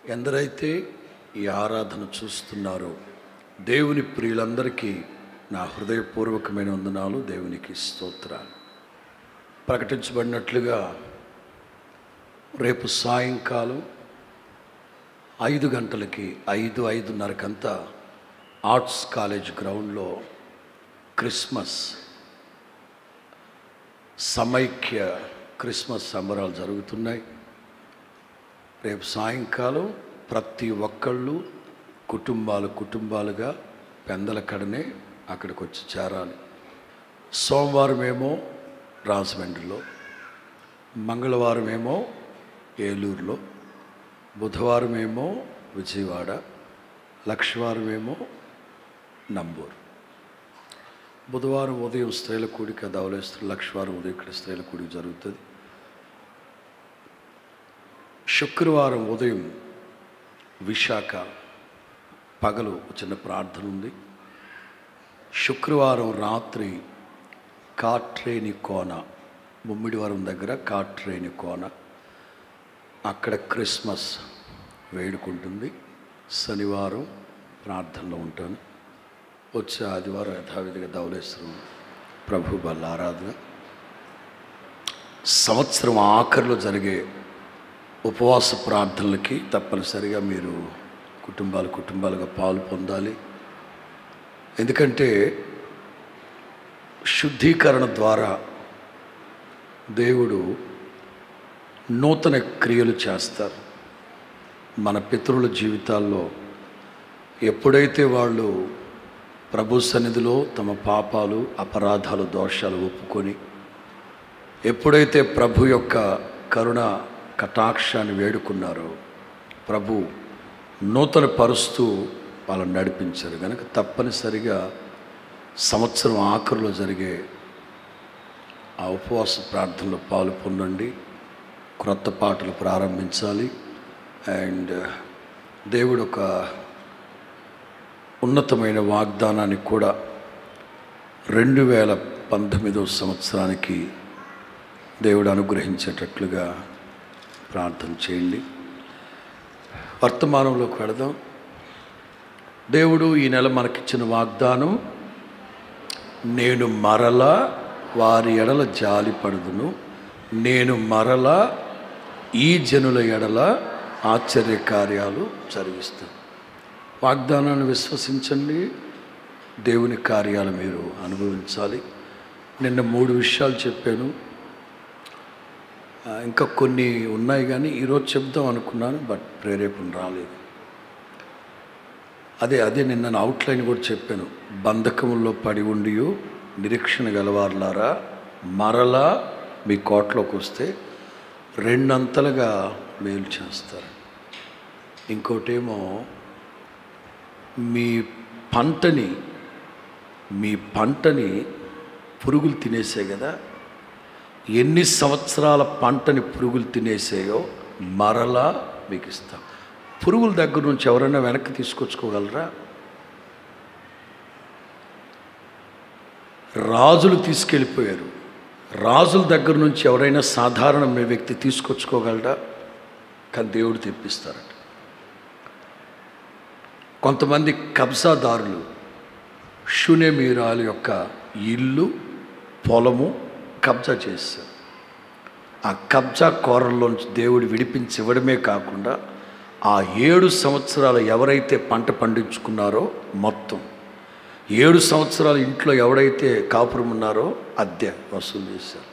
ఎందరైతే ఈ ఆరాధన చూస్తున్నారో దేవుని ప్రియులందరికీ నా హృదయపూర్వకమైన వందనాలు దేవునికి స్తోత్రాలు ప్రకటించబడినట్లుగా రేపు సాయంకాలం ఐదు గంటలకి ఐదు ఐదున్నరకంతా ఆర్ట్స్ కాలేజ్ గ్రౌండ్లో క్రిస్మస్ సమైక్య క్రిస్మస్ సంబరాలు జరుగుతున్నాయి రేపు సాయంకాలం ప్రతి ఒక్కళ్ళు కుటుంబాలు కుటుంబాలుగా పెందల కడనే అక్కడికి వచ్చి చేరాలి సోమవారం ఏమో రాజమండ్రిలో మంగళవారం ఏమో ఏలూరులో బుధవారం ఏమో విజయవాడ లక్షవారం ఏమో నంబూరు బుధవారం ఉదయం స్త్రీల కూడిక ధవలేస్తారు లక్షవారం ఉదయం ఇక్కడ స్త్రీల కూడిక జరుగుతుంది శుక్రవారం ఉదయం విశాఖ పగలు చిన్న ప్రార్థన ఉంది శుక్రవారం రాత్రి కాట్రేని కోన ముమ్మిడివరం దగ్గర కాట్రేని కోన అక్కడ క్రిస్మస్ వేడుకుంటుంది శనివారం ప్రార్థనలో ఉంటాను వచ్చే ఆదివారం యథావిధిగా ధవలేశ్వరం ప్రభు బల్ల ఆరాధన సంవత్సరం ఆఖరిలో జరిగే ఉపవాస ప్రార్థనలకి తప్పనిసరిగా మీరు కుటుంబాలు కుటుంబాలుగా పాలు పొందాలి ఎందుకంటే శుద్ధీకరణ ద్వారా దేవుడు నూతన క్రియలు చేస్తారు మన పితరుల జీవితాల్లో ఎప్పుడైతే వాళ్ళు ప్రభు సన్నిధిలో తమ పాపాలు అపరాధాలు దోషాలు ఒప్పుకొని ఎప్పుడైతే ప్రభు యొక్క కరుణ కటాక్షాన్ని వేడుకున్నారో ప్రభు నూతన పరుస్తూ వాళ్ళని నడిపించారు కనుక తప్పనిసరిగా సంవత్సరం ఆఖరిలో జరిగే ఆ ఉపవాస ప్రార్థనలో పాలు పొందండి క్రొత్త పాటలు ప్రారంభించాలి అండ్ దేవుడు ఒక ఉన్నతమైన వాగ్దానాన్ని కూడా రెండు వేల పంతొమ్మిదవ సంవత్సరానికి దేవుడు అనుగ్రహించేటట్లుగా ప్రార్థన చేయండి వర్తమానంలోకి వెళదాం దేవుడు ఈ నెల మనకిచ్చిన వాగ్దానం నేను మరలా వారి ఎడల జాలి పడుదును నేను మరలా ఈ జనుల ఎడల ఆశ్చర్య కార్యాలు జరిగిస్తాను వాగ్దానాన్ని విశ్వసించండి దేవుని కార్యాలు మీరు అనుభవించాలి నిన్న మూడు విషయాలు చెప్పాను ఆ, ఇంకా కొన్ని ఉన్నాయి కానీ ఈరోజు చెప్దాం అనుకున్నాను బట్ ప్రేరేపణ రాలేదు అదే అదే నిన్న నా అవుట్లైన్ కూడా చెప్పాను బంధకముల్లో పడి ఉండి నిరీక్షణ గలవారులారా మరలా మీ కోటలోకి వస్తే రెండంతలుగా మేలు చేస్తారు ఇంకోటేమో మీ పంటని మీ పంటని పురుగులు తినేసాయి కదా ఎన్ని సంవత్సరాల పంటని పురుగులు తినేసాయో మరలా మీకు ఇస్తాం పురుగుల దగ్గర నుంచి ఎవరైనా వెనక్కి తీసుకొచ్చుకోగలరా రాజులు తీసుకెళ్ళిపోయారు రాజుల దగ్గర నుంచి ఎవరైనా సాధారణ వ్యక్తి తీసుకొచ్చుకోగలరా కానీ దేవుడు తెప్పిస్తారట కొంతమంది కబ్జాదారులు షునేమీరాలు యొక్క ఇల్లు పొలము కబ్జా చేశారు ఆ కబ్జా కోరల్లోంచి దేవుడు విడిపించి ఇవ్వడమే కాకుండా ఆ ఏడు సంవత్సరాలు ఎవరైతే పంట పండించుకున్నారో మొత్తం ఏడు సంవత్సరాలు ఇంట్లో ఎవడైతే కాపురం ఉన్నారో అద్దె వసూలు చేశారు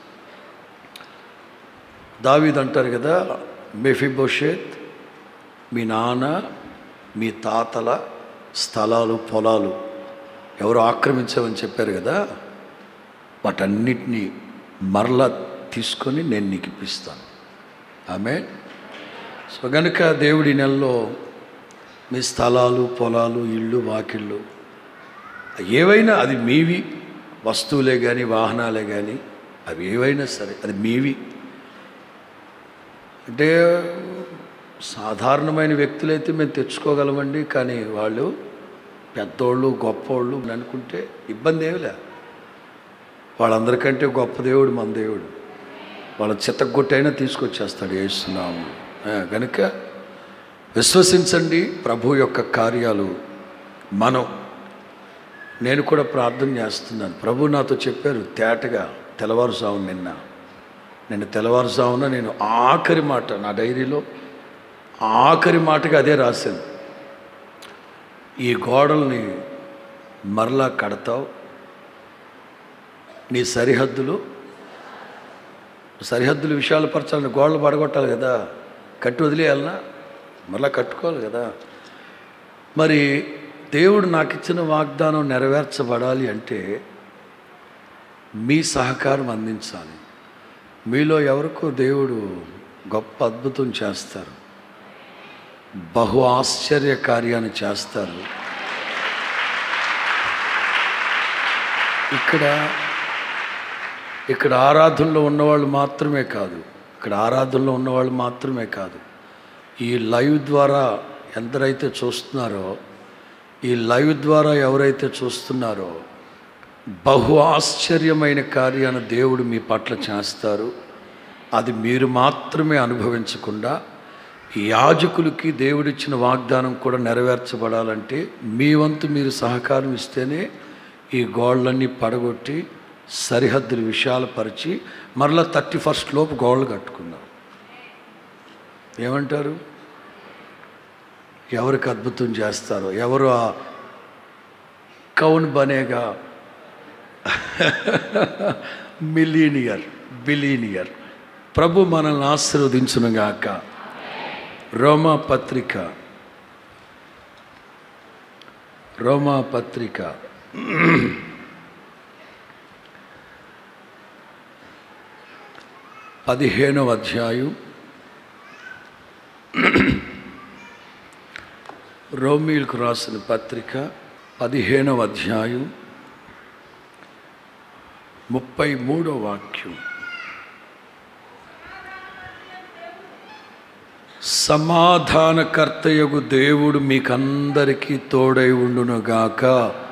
దావీద్ అంటారు కదా మెఫిబోషేత్ మీ నాన్న మీ తాతల స్థలాలు పొలాలు ఎవరు ఆక్రమించామని చెప్పారు కదా వాటన్నిటినీ మరలా తీసుకొని నేను నీకు ఇప్పిస్తాను ఆమె సో గనుక దేవుడి నెలలో మీ స్థలాలు పొలాలు ఇళ్ళు వాకిళ్ళు ఏవైనా అది మీవి వస్తువులే కానీ వాహనాలే కానీ అవి ఏవైనా సరే అది మీవి అంటే సాధారణమైన వ్యక్తులైతే మేము తెచ్చుకోగలమండి కానీ వాళ్ళు పెద్దోళ్ళు గొప్పోళ్ళు అని అనుకుంటే ఇబ్బంది ఏమి లే వాళ్ళందరికంటే గొప్ప దేవుడు మన దేవుడు వాళ్ళ చిత్తగొట్టైనా తీసుకొచ్చేస్తాడు వేస్తున్నాము కనుక విశ్వసించండి ప్రభు యొక్క కార్యాలు మనం నేను కూడా ప్రార్థన చేస్తున్నాను ప్రభు నాతో చెప్పారు తేటగా తెల్లవారుజామున నిన్న నేను తెల్లవారుజామున నేను ఆఖరి మాట నా డైరీలో ఆఖరి మాటగా అదే రాశాను ఈ గోడల్ని మరలా కడతావు నీ సరిహద్దులు సరిహద్దులు విషయాలు పరచాలని గోడలు పడగొట్టాలి కదా కట్టి వదిలేయాలనా మరలా కట్టుకోవాలి కదా మరి దేవుడు నాకు ఇచ్చిన వాగ్దానం నెరవేర్చబడాలి అంటే మీ సహకారం అందించాలి మీలో ఎవరికో దేవుడు గొప్ప అద్భుతం చేస్తారు బహు ఆశ్చర్య కార్యాన్ని చేస్తారు ఇక్కడ ఇక్కడ ఆరాధనలో ఉన్నవాళ్ళు మాత్రమే కాదు ఇక్కడ ఆరాధనలో ఉన్నవాళ్ళు మాత్రమే కాదు ఈ లైవ్ ద్వారా ఎందరైతే చూస్తున్నారో ఈ లైవ్ ద్వారా ఎవరైతే చూస్తున్నారో బహు ఆశ్చర్యమైన కార్యాన్ని దేవుడు మీ పట్ల చేస్తారు అది మీరు మాత్రమే అనుభవించకుండా యాజకులకి దేవుడిచ్చిన వాగ్దానం కూడా నెరవేర్చబడాలంటే మీ వంతు మీరు సహకారం ఇస్తేనే ఈ గోళ్ళన్నీ పడగొట్టి సరిహద్దులు విశాలపరిచి మరలా థర్టీ ఫస్ట్ లోపు గోళ్ళు కట్టుకుందాం ఏమంటారు ఎవరికి అద్భుతం చేస్తారో ఎవరు ఆ కౌన్ బనేగా మిలీనియర్ బిలీనియర్ ప్రభు మనల్ని ఆశీర్వదించునుగాక రోమా పత్రిక రోమా పత్రిక పదిహేనవ అధ్యాయం రోమీలకు రాసిన పత్రిక పదిహేనవ అధ్యాయం ముప్పై మూడో వాక్యం సమాధానకర్తయగు దేవుడు మీకందరికీ తోడై ఉండునుగాక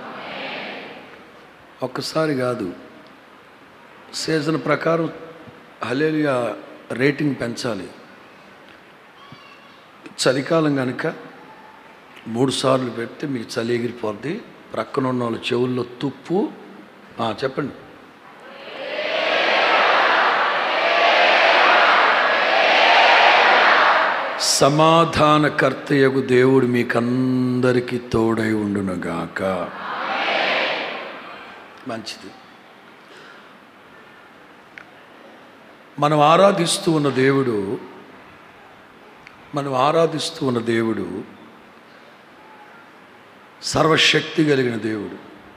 ఒక్కసారి కాదు సీజన్ ప్రకారం హలేలియా రేటింగ్ పెంచాలి చలికాలం కనుక మూడు సార్లు పెడితే మీకు చలి ఎగిరిపోద్ది ప్రక్కన ఉన్న వాళ్ళ చెవుల్లో తుప్పు ఆ, చెప్పండి సమాధానకర్తయగు దేవుడు మీకందరికీ తోడై ఉండునుగాక మంచిది మనం ఆరాధిస్తూ ఉన్న దేవుడు మనం ఆరాధిస్తూ ఉన్న దేవుడు సర్వశక్తి కలిగిన దేవుడు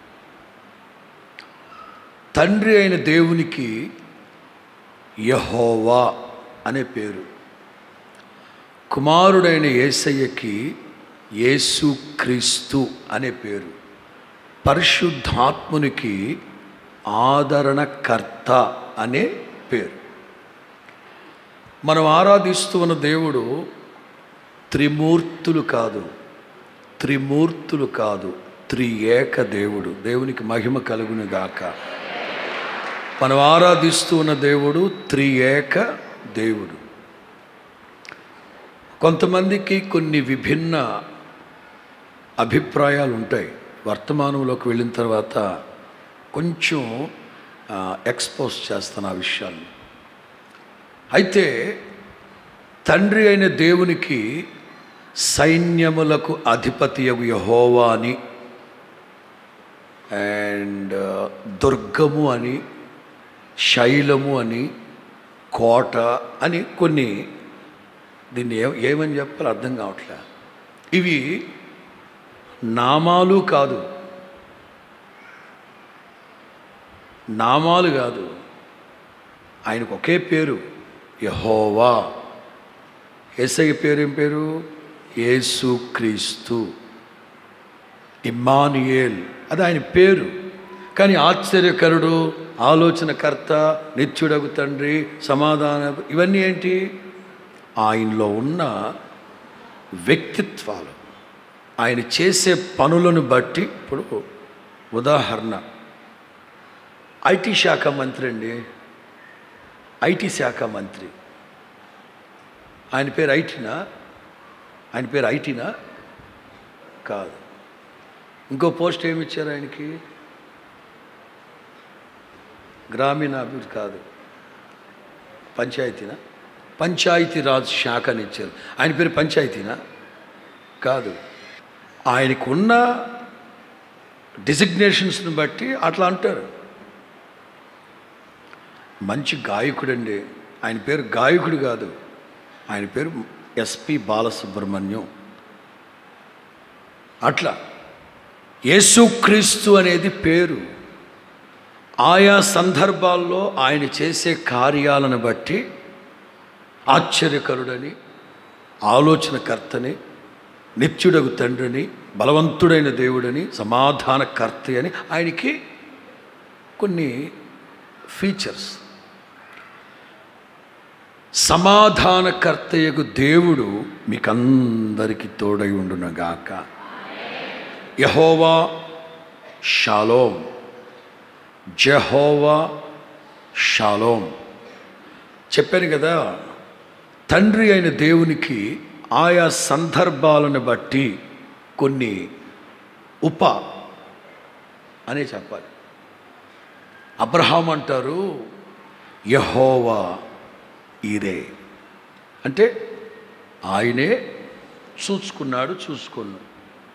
తండ్రి అయిన దేవునికి యహోవా అనే పేరు కుమారుడైన యేసయ్యకి యేసు క్రీస్తు అనే పేరు పరిశుద్ధాత్మునికి ఆదరణకర్త అనే పేరు మనం ఆరాధిస్తూ ఉన్న దేవుడు త్రిమూర్తులు కాదు త్రిమూర్తులు కాదు త్రి ఏక దేవుడు దేవునికి మహిమ కలుగును గాక మనం ఆరాధిస్తూ ఉన్న దేవుడు త్రి ఏక దేవుడు కొంతమందికి కొన్ని విభిన్న అభిప్రాయాలు ఉంటాయి వర్తమానంలోకి వెళ్ళిన తర్వాత కొంచెం ఆ, ఎక్స్పోజ్ చేస్తాను ఆ విషయాన్ని అయితే తండ్రి అయిన దేవునికి సైన్యములకు అధిపతి యహోవా అని అండ్ దుర్గము అని శైలము అని కోట అని కొన్ని దీన్ని ఏ ఏమని చెప్పాలి అర్థం కావట్లే ఇవి నామాలు కాదు నామాలు కాదు ఆయనకు ఒకే పేరు యహోవా ఏసై పేరు ఏం పేరు యేసు క్రీస్తు ఇమ్మానుయేల్ అది ఆయన పేరు కానీ ఆశ్చర్యకరుడు ఆలోచనకర్త నిత్యుడగు తండ్రి సమాధాన ఇవన్నీ ఏంటి ఆయనలో ఉన్న వ్యక్తిత్వాలు ఆయన చేసే పనులను బట్టి ఇప్పుడు ఉదాహరణ ఐటీ శాఖ మంత్రి అండి ఐటీ శాఖ మంత్రి ఆయన పేరు ఐటీనా ఆయన పేరు ఐటీనా కాదు ఇంకో పోస్ట్ ఏమి ఇచ్చారు ఆయనకి గ్రామీణాభివృద్ధి కాదు పంచాయతీనా పంచాయతీ రాజ్ శాఖ అని ఇచ్చారు ఆయన పేరు పంచాయతీనా కాదు ఆయనకున్న డిజిగ్నేషన్స్ని బట్టి అట్లా అంటారు మంచి గాయకుడండి ఆయన పేరు గాయకుడు కాదు ఆయన పేరు ఎస్పి బాలసుబ్రహ్మణ్యం అట్లా యేసుక్రీస్తు అనేది పేరు ఆయా సందర్భాల్లో ఆయన చేసే కార్యాలను బట్టి ఆశ్చర్యకరుడని ఆలోచనకర్తని నిత్యుడగు తండ్రిని బలవంతుడైన దేవుడని సమాధానకర్త అని ఆయనకి కొన్ని ఫీచర్స్ సమాధానకర్తయగు దేవుడు మీకందరికీ తోడై ఉండునగాక యహోవా షాలోం జహోవా షాలోం చెప్పాను కదా తండ్రి అయిన దేవునికి ఆయా సందర్భాలను బట్టి కొన్ని ఉప అనే చెప్పాలి అబ్రహాం అంటారు యహోవా ఈరే అంటే ఆయనే చూసుకున్నాడు చూసుకున్నాడు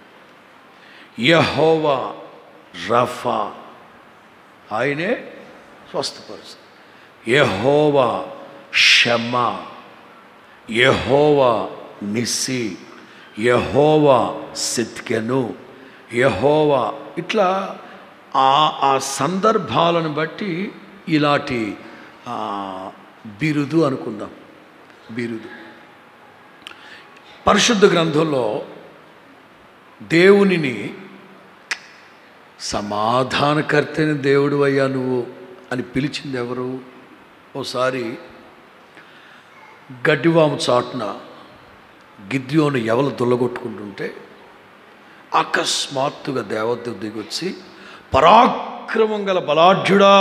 యహోవా రఫా ఆయనే స్వస్థపరుస్తాడు యహోవా షమా యహోవా నిస్సి యహోవా సిత్కెను యహోవా ఇట్లా ఆ ఆ సందర్భాలను బట్టి ఇలాంటి ఆ, బిరుదు అనుకుందాం బిరుదు పరిశుద్ధ గ్రంథంలో దేవునిని సమాధానకర్తైన దేవుడు అయ్యా నువ్వు అని పిలిచింది ఎవరు ఓసారి గడ్డివాము చాటున గిద్యోను ఎవలు దుల్లగొట్టుకుంటుంటే అకస్మాత్తుగా దేవత దిగొచ్చి పరాక్రమం గల బలాఢ్యుడా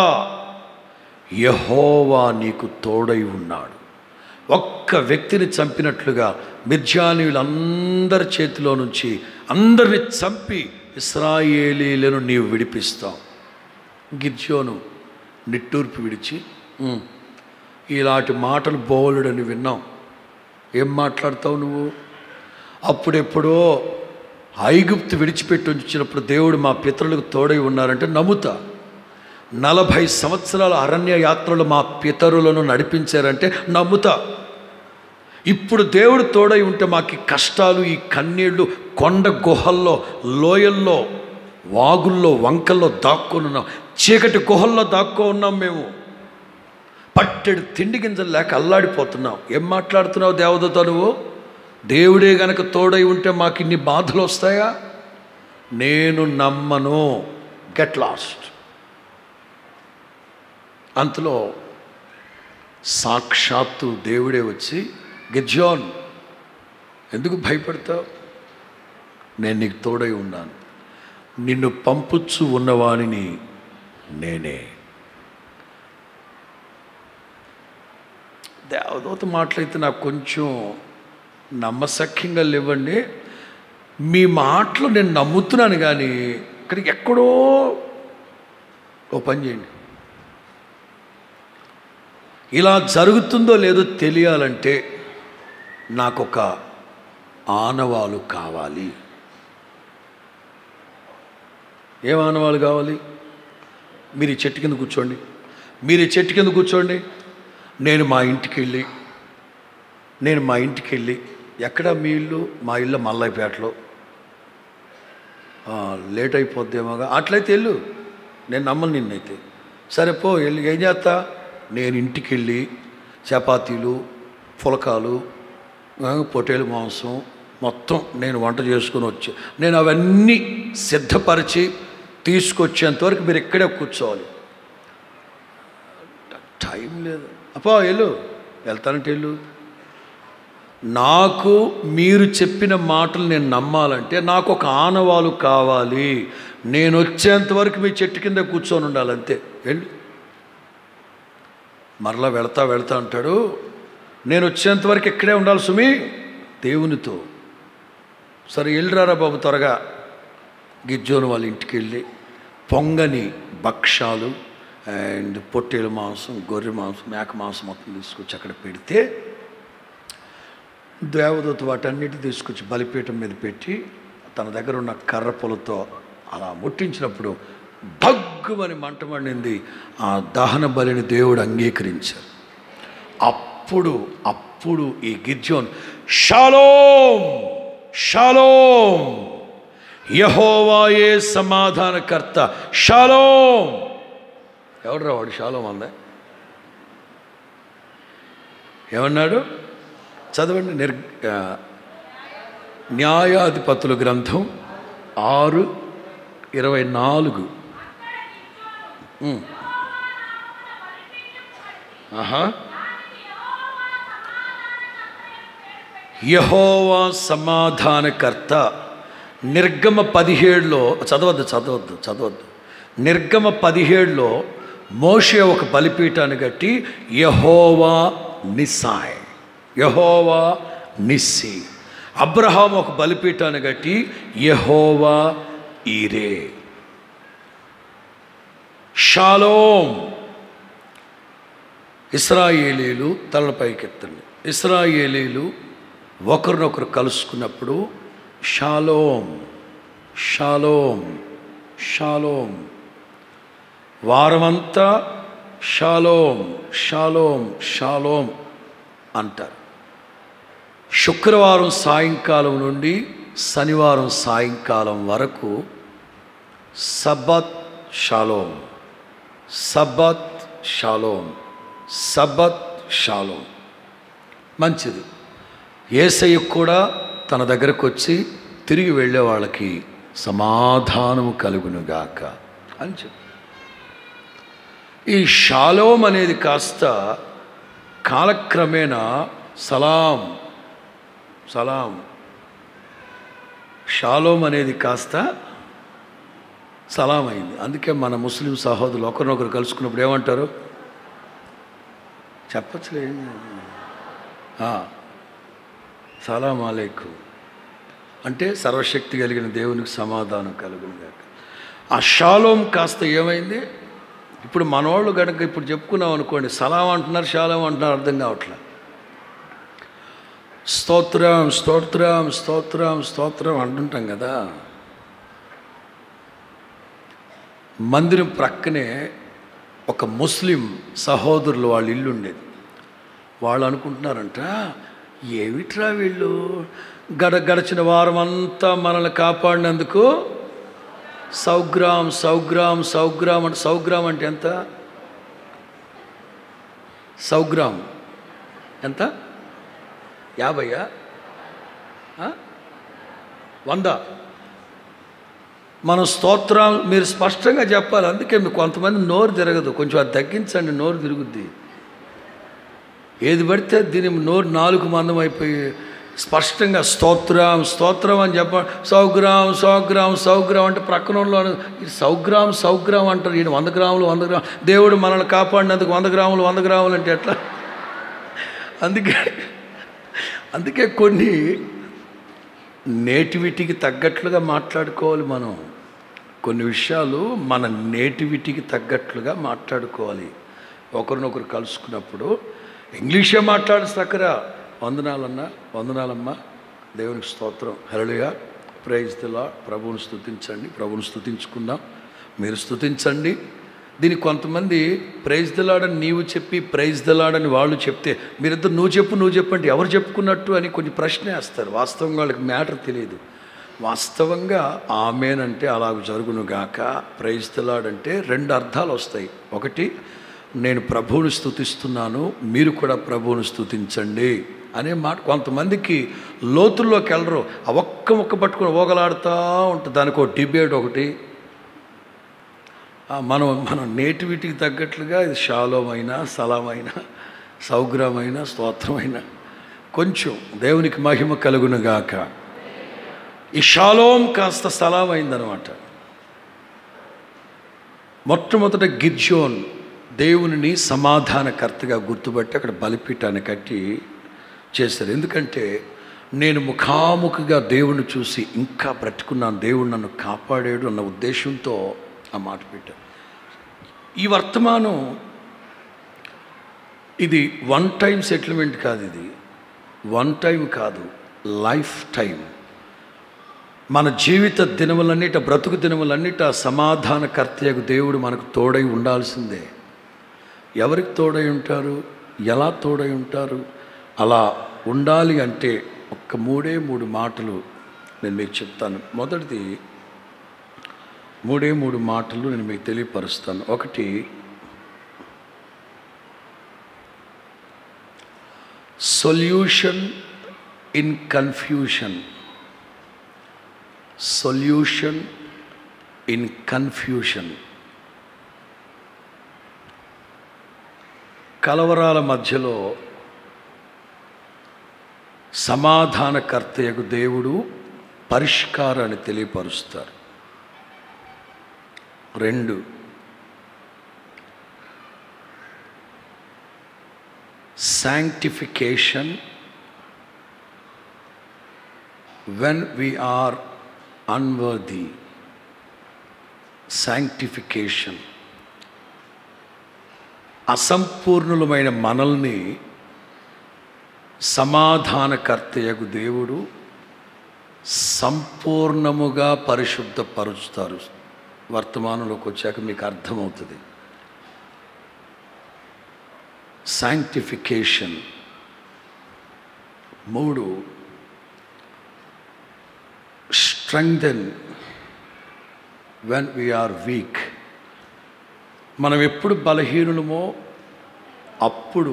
యహోవా నీకు తోడై ఉన్నాడు ఒక్క వ్యక్తిని చంపినట్లుగా మిర్జానీయులందరి చేతిలో నుంచి అందరిని చంపి ఇస్రాయేలీలను నీవు విడిపిస్తావు గిర్జోను నిట్టూర్పు విడిచి "ఉమ్, ఇలాంటి మాటలు బోలుడని విన్నాం ఏం మాట్లాడతావు నువ్వు అప్పుడెప్పుడో ఐగుప్తు విడిచిపెట్టి ఉంచినప్పుడు దేవుడు మా పితరులకు తోడై ఉన్నారంటే నమ్ముతా నలభై సంవత్సరాల అరణ్య యాత్రలు మా పితరులను నడిపించారంటే నమ్ముతా ఇప్పుడు దేవుడు తోడై ఉంటే మాకు ఈ కష్టాలు ఈ కన్నీళ్ళు కొండ గుహల్లో లోయల్లో వాగుల్లో వంకల్లో దాక్కొని ఉన్నాం చీకటి గుహల్లో దాక్కో ఉన్నాం మేము పట్టెడు తిండి గింజలు లేక అల్లాడిపోతున్నాం ఏం మాట్లాడుతున్నావు దేవదతో నువ్వు దేవుడే గనక తోడై ఉంటే మాకు ఇన్ని బాధలు వస్తాయా నేను నమ్మను గెట్ లాస్ట్ అంతలో సాక్షాత్తు దేవుడే వచ్చి గిర్జోన్ ఎందుకు భయపడతావు నేను నీకు తోడై ఉన్నాను నిన్ను పంపుచ్చు ఉన్నవానిని నేనే దేవదూత మాటలైతే నాకు కొంచెం నమ్మసఖ్యంగా లేవండి మీ మాటలు నేను నమ్ముతున్నాను కానీ ఇక్కడికి ఎక్కడో ఓ పని చేయండి ఇలా జరుగుతుందో లేదో తెలియాలంటే నాకొక ఆనవాలు కావాలి ఏం ఆనవాలు కావాలి మీరు ఈ చెట్టు కింద కూర్చోండి మీరు ఈ చెట్టు కింద కూర్చోండి నేను మా ఇంటికి వెళ్ళి నేను మా ఇంటికి వెళ్ళి ఎక్కడ మీ ఇల్లు మా ఇల్లు మల్లైపేటలో ఆ, లేట్ అయిపోద్దేమోగా అట్లయితే వెళ్ళు నేను నమ్మను నిన్నైతే సరే పో వెళ్ళి ఏం చేస్తా నేను ఇంటికి వెళ్ళి చపాతీలు పులకాలు ఆ, పొటేలు మాంసం మొత్తం నేను వంట చేసుకుని వచ్చి నేను అవన్నీ సిద్ధపరిచి తీసుకొచ్చేంత వరకు మీరు ఇక్కడే కూర్చోవాలి టైం లేదు అప్పా వెళ్ళు వెళ్తానంటే వెళ్ళు నాకు మీరు చెప్పిన మాటలు నేను నమ్మాలంటే నాకు ఒక ఆనవాలు కావాలి నేను వచ్చేంత వరకు మీ చెట్టు కింద కూర్చొని ఉండాలి అంతే వెళ్ళు మరలా వెళతా వెళతా అంటాడు నేను వచ్చేంత వరకు ఇక్కడే ఉండాలి సుమి దేవునితో సరే వెళ్ళిరారా బాబు త్వరగా గిజ్జోను వాళ్ళ ఇంటికి వెళ్ళి పొంగని భక్షాలు అండ్ పొట్టేలు మాంసం గొర్రె మాంసం మేక మాంసం మొత్తం తీసుకొచ్చి అక్కడ పెడితే దేవదూత వాటన్నిటి తీసుకొచ్చి బలిపీఠం మీద పెట్టి తన దగ్గర ఉన్న కర్ర పొలతో అలా ముట్టించినప్పుడు భగ్గుమని మంట మండింది ఆ దహన బలిని దేవుడు అంగీకరించారు అప్పుడు అప్పుడు ఈ గిర్జోన్ షాలోం షాలోం యహోవాయే సమాధానకర్త షాలోం ఎవడు వాడు షాలోం అందా ఏమన్నాడు చదవండి నిర్ ఆ, న్యాయాధిపతుల గ్రంథం ఆరు ఇరవై నాలుగు ఉమ్. ఆహా యహోవా సమాధానకర్త నిర్గమ పదిహేడులో చదవద్దు చదవద్దు చదవద్దు నిర్గమ పదిహేడులో మోషే ఒక బలిపీఠాన్ని కట్టి యహోవా నిస్సాయ్ యహోవా నిస్సి అబ్రహాం ఒక బలిపీఠాన్ని కట్టి యహోవా ఈరే షాలోం ఇస్రాయేలీలు తలల పైకెత్తండి ఇస్రాయేలీలు ఒకరినొకరు కలుసుకున్నప్పుడు షాలోం షాలోం షాలోం వారమంతా షాలోం షాలోం షాలోం అంటారు శుక్రవారం సాయంకాలం నుండి శనివారం సాయంకాలం వరకు సబత్ షాలోం సబత్ షాలోం సబత్ షాలోం మంచిది ఏసయ్య కూడా తన దగ్గరకు వచ్చి తిరిగి వెళ్ళే వాళ్ళకి సమాధానము కలుగునుగాక అని చెప్పి ఈ షాలోం అనేది కాస్త కాలక్రమేణా సలాం సలాం షాలోం అనేది కాస్త సలాం అయింది అందుకే మన ముస్లిం సహోదరులు ఒకరినొకరు కలుసుకున్నప్పుడు ఏమంటారు చెప్పచ్చులే ఆ, సలాం అలైకు అంటే సర్వశక్తి కలిగిన దేవునికి సమాధానం కలుగును గాక ఆ షాలోం కాస్త ఏమైంది ఇప్పుడు మనవాళ్ళు కనుక ఇప్పుడు చెప్పుకున్నాం అనుకోండి సలాం అంటున్నారు షాలోం అంటున్నారు అర్థం కావట్లే స్తోత్రం స్తోత్రం స్తోత్రం స్తోత్రం అంటుంటాం కదా మందిరం ప్రక్కనే ఒక ముస్లిం సహోదరులు వాళ్ళ ఇల్లు ఉండేది వాళ్ళు అనుకుంటున్నారంట ఏమిట్రా వీళ్ళు గడ గడిచిన వారం అంతా మనల్ని కాపాడినందుకు సౌగ్రామ్ సౌగ్రామ్ సౌగ్రామ్ అంటే సౌగ్రామ్ అంటే ఎంత సౌగ్రామ్ ఎంత యాభయ్యా ఆ? వంద మనం స్తోత్రం మీరు స్పష్టంగా చెప్పాలి అందుకే మీకు కొంతమంది నోరు తిరగదు కొంచెం అది తగ్గించండి నోరు తిరుగుద్ది ఏది పడితే దీని నోరు నాలుగు మందం అయిపోయి స్పష్టంగా స్తోత్రం స్తోత్రం అని చెప్ప సౌగ్రామ్ సౌగ్రామ్ సౌగ్రామ్ అంటే ప్రక్కన వాళ్ళు ఇది సౌగ్రామ్ సౌగ్రామ్ అంటారు ఈయన వంద గ్రాములు వంద గ్రాములు దేవుడు మనల్ని కాపాడినందుకు వంద గ్రాములు వంద గ్రాములు అంటే ఎట్లా అందుకే అందుకే కొన్ని నేటివిటీకి తగ్గట్లుగా మాట్లాడుకోవాలి మనం కొన్ని విషయాలు మన నేటివిటీకి తగ్గట్లుగా మాట్లాడుకోవాలి ఒకరినొకరు కలుసుకున్నప్పుడు ఇంగ్లీషే మాట్లాడు సక్కరా వందనాలన్నా వందనాలమ్మా దేవునికి స్తోత్రం హరళిగా ప్రైజ్ దిలా ప్రభువుని స్తుతించండి ప్రభువుని స్తుతించుకుందాం మీరు స్తుతించండి దీనికి కొంతమంది ప్రైజ్ దిలాడని నీవు చెప్పి ప్రైజ్ దిలాడని వాళ్ళు చెప్తే మీరిద్దరు నువ్వు చెప్పు నువ్వు చెప్పు అంటే ఎవరు చెప్పుకున్నట్టు అని కొంచెం ప్రశ్న వేస్తారు వాస్తవంగా వాళ్ళకి మ్యాటర్ తెలియదు వాస్తవంగా ఆమెనంటే అలాగ జరుగును గాక ప్రైజ్ దిలాడంటే రెండు అర్థాలు వస్తాయి ఒకటి నేను ప్రభువుని స్తుతిస్తున్నాను మీరు కూడా ప్రభువుని స్తుతించండి అనే మాట కొంతమందికి లోతుల్లోకి వెళ్ళరు ఆ ఒక్క ముక్క పట్టుకుని ఓగలాడుతూ ఉంటుంది దానికి ఒక డిబేట్ ఒకటి ఆ, మనం మనం నేటివిటీకి తగ్గట్లుగా ఇది షాలోమైన సలామైన సౌగ్రమైన స్తోత్రమైన కొంచెం దేవునికి మహిమ కలుగునుగాక ఈ షాలోం కాస్త సలామైందనమాట మొట్టమొదట గిర్జోన్ దేవునిని సమాధానకర్తగా గుర్తుపట్టి అక్కడ బలిపీఠాన్ని కట్టి చేశారు ఎందుకంటే నేను ముఖాముఖిగా దేవుణ్ణి చూసి ఇంకా బ్రతుకున్నాను దేవుడు నన్ను కాపాడాడు అన్న ఉద్దేశంతో ఆ మాట పెట్టాను ఈ వర్తమానం ఇది వన్ టైం సెటిల్మెంట్ కాదు ఇది వన్ టైం కాదు లైఫ్ టైం మన జీవిత దినములన్నిట బ్రతుకు దినములన్నిట సమాధానకర్తయకు దేవుడు మనకు తోడై ఉండాల్సిందే ఎవరికి తోడై ఉంటారు ఎలా తోడై ఉంటారు అలా ఉండాలి అంటే ఒక్క మూడే మూడు మాటలు నేను మీకు చెప్తాను మొదటిది మూడే మూడు మాటలు నేను మీకు తెలియపరుస్తాను ఒకటి solution in confusion solution in confusion కలవరాల మధ్యలో సమాధానకర్తయకు దేవుడు పరిష్కారాన్ని తెలియపరుస్తారు రెండు sanctification when we are unworthy sanctification అసంపూర్ణులమైన మనల్ని సమాధానకర్తయగు దేవుడు సంపూర్ణముగా పరిశుద్ధపరుచుతారు వర్తమానంలోకి వచ్చాక మీకు అర్థమవుతుంది సాంక్టిఫికేషన్ మూడు స్ట్రెంగ్థెన్ వెన్ వీఆర్ వీక్ మనం ఎప్పుడు బలహీనులమో అప్పుడు